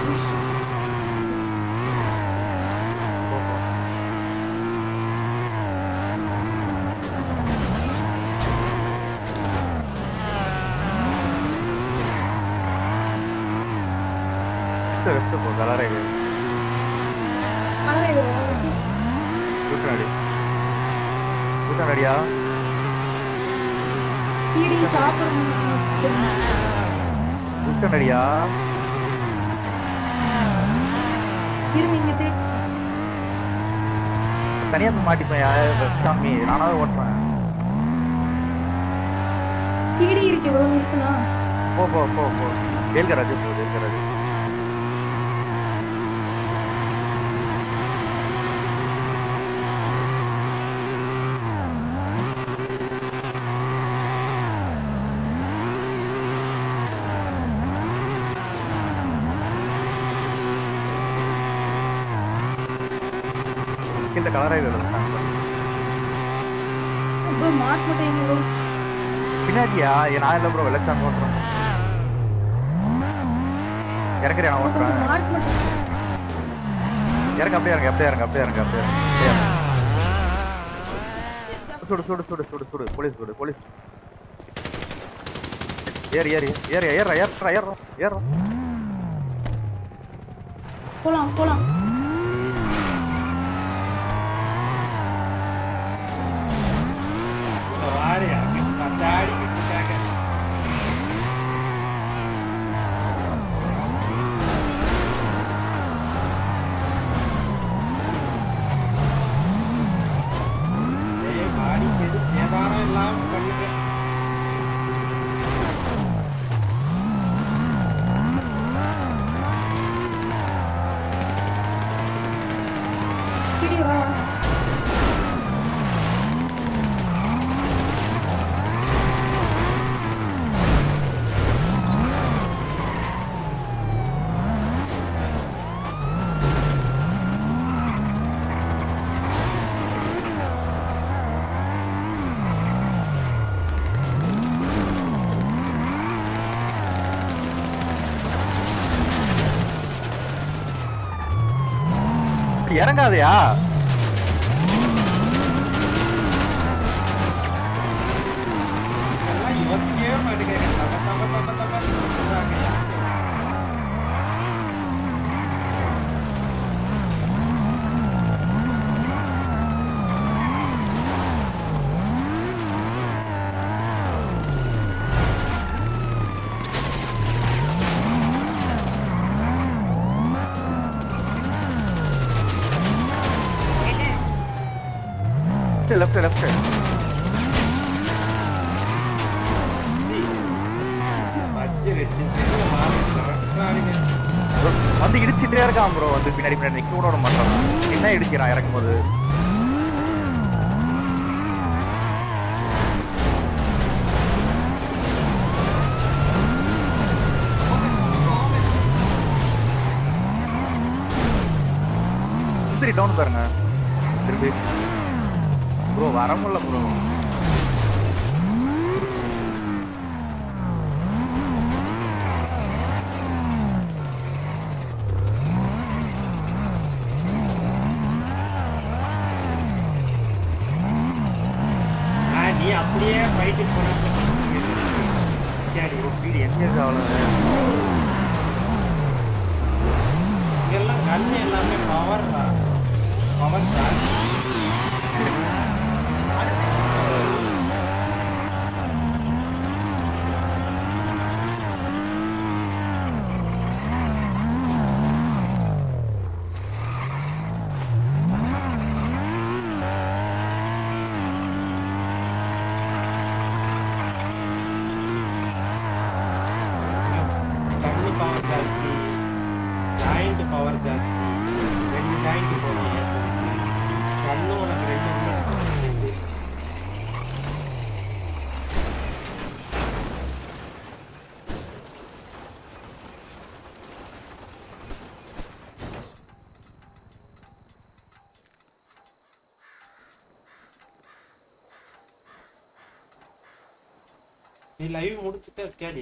லெஃப்ட் போ கலரை கலரை கூட்டம் அடி கூட்டம் அடியா பீடி சாப்பிடுங்க கூட்டம் அடியா இருங்க இங்க திருப்பி தனியா போய் மாட்டிப்பேன் சாமி நானாவது ஓட்டுறேன் பீடி இருக்கு ப்ரோ இருக்குண்ணா போ போ போ போ தேல்கராஜ் போ தேல்கராஜ் இந்த கலரை ப்ரோ மாட் மட்டும் எங்க ப்ரோ பின்னாடியா ஏன் நான் இல்லை ப்ரோ வெள்ளச்சான் ஓட்டுறேன் இறங்குறியா நான் ஓட்டுறேன் மாட் மட்டும் இறங்க அப்படியே இறங்க அப்படியே இறங்க அப்படியே இறங்க அப்படியே இறங்க அப்படியே இறங்க. சுடு சுடு சுடு சுடு சுடு போலீஸ் சுடு போலீஸ் ஏறு ஏறு ஏறு ஏற ஏற ஏற ஏற போலாம் போலாம் வாரு பத்தாடிக்கிட்டு இருக்காங்க ஏய், பாடி எது சேதாரம் இல்லாம பண்ணிட்டேன் பீடி வா இறங்காதயா இதெல்லாம் யோசிக்கவே மாட்டேங்கிறாங்க தப்ப தப்ப தப்ப தப்ப சொல்றாங்க லெஃப்ட் லெஃப்ட் லெஃப்ட் பச்சை ரெண்டு பேரும் மாறிடுறாங்க வந்து இடிச்சிட்டே இருக்கான் ப்ரோ வந்து பின்னாடி பின்னாடி நிக்க கூட விட மாட்டான் என்ன இடிக்கிறான் இறக்கும் போது சரி டவுன் பாருங்க திரும்பி ப்ரோ வர முடியல ப்ரோ ஆ, நீ அப்படியே ஃபைட்டு போன சரி வீடு எங்க இருக்கு அவ்வளவு இதெல்லாம் கண்ணு எல்லாமே பவர் தான் பவர் தான் கண்ணு பவர் ஜாஸ்தி ஜாயிண்ட் பவர் ஜாஸ்தி ரெண்டு ஜாயிண்ட் போடுங்க கண்ணு உனக்கு ரெண்டு நீ லைவ் முடிச்சுட்டு ஸ்கேடி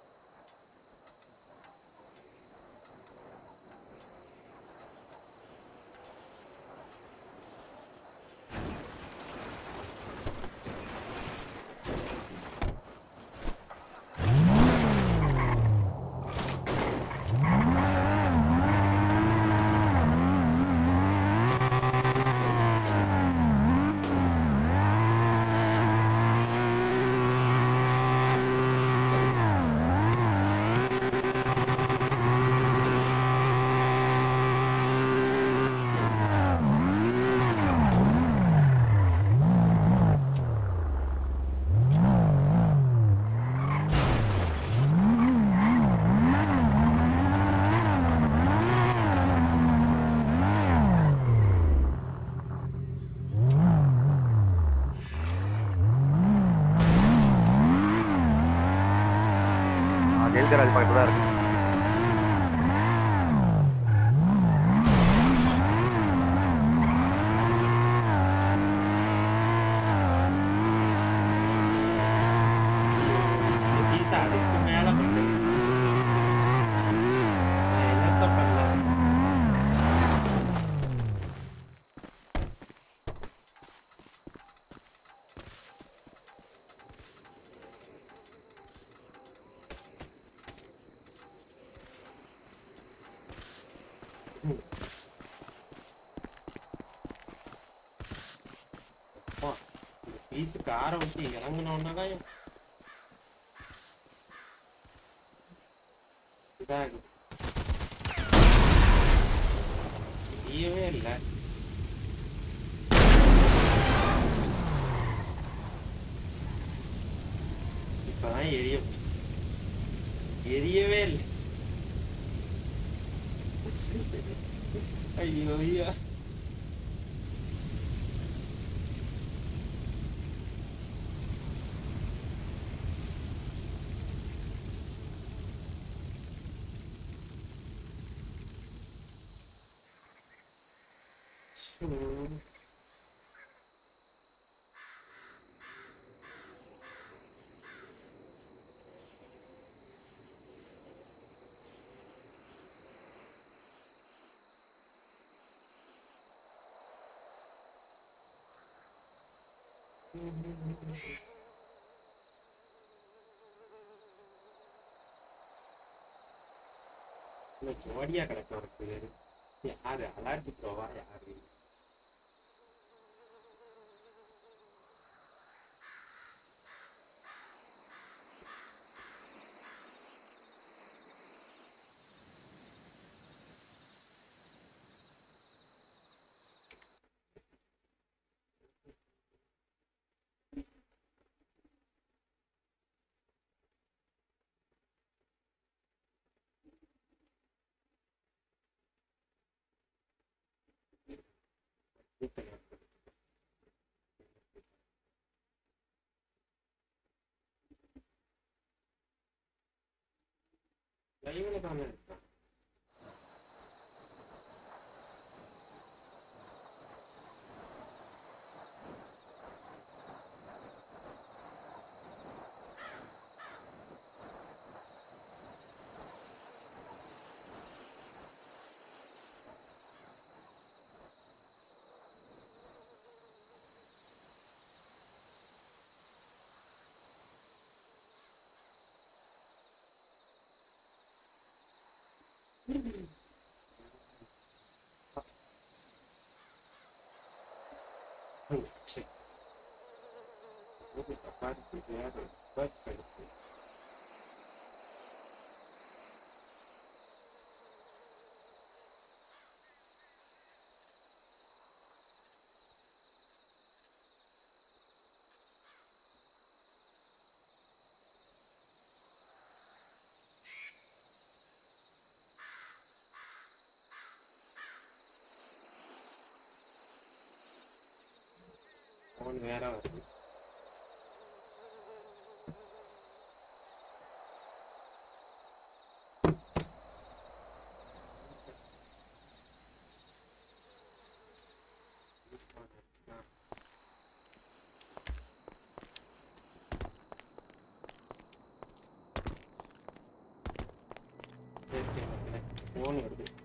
ஜெயலலிதராஜ் பக்கத்துல தான் இருக்கு பீஸா அதுக்கு மேல பண்ணு நான் என்னத்த பண்ண பீஸு காரை விட்டு இறங்கினோன்னா தான் இதாகுது தெரியவே இல்லை இப்பதான் எரியும் எரியவே இல்லை ஐயோ ஐயோ ம். இல்ல, ஜோடியா கிடக்கு உனக்கு யாரு அலாட்டி ப்ரோவா யாரு லைவ்ல தானே இருக்கா Oh, shit. Look at the body together. That's pretty cool. அவன் வேற வருது ஃபோன் வருது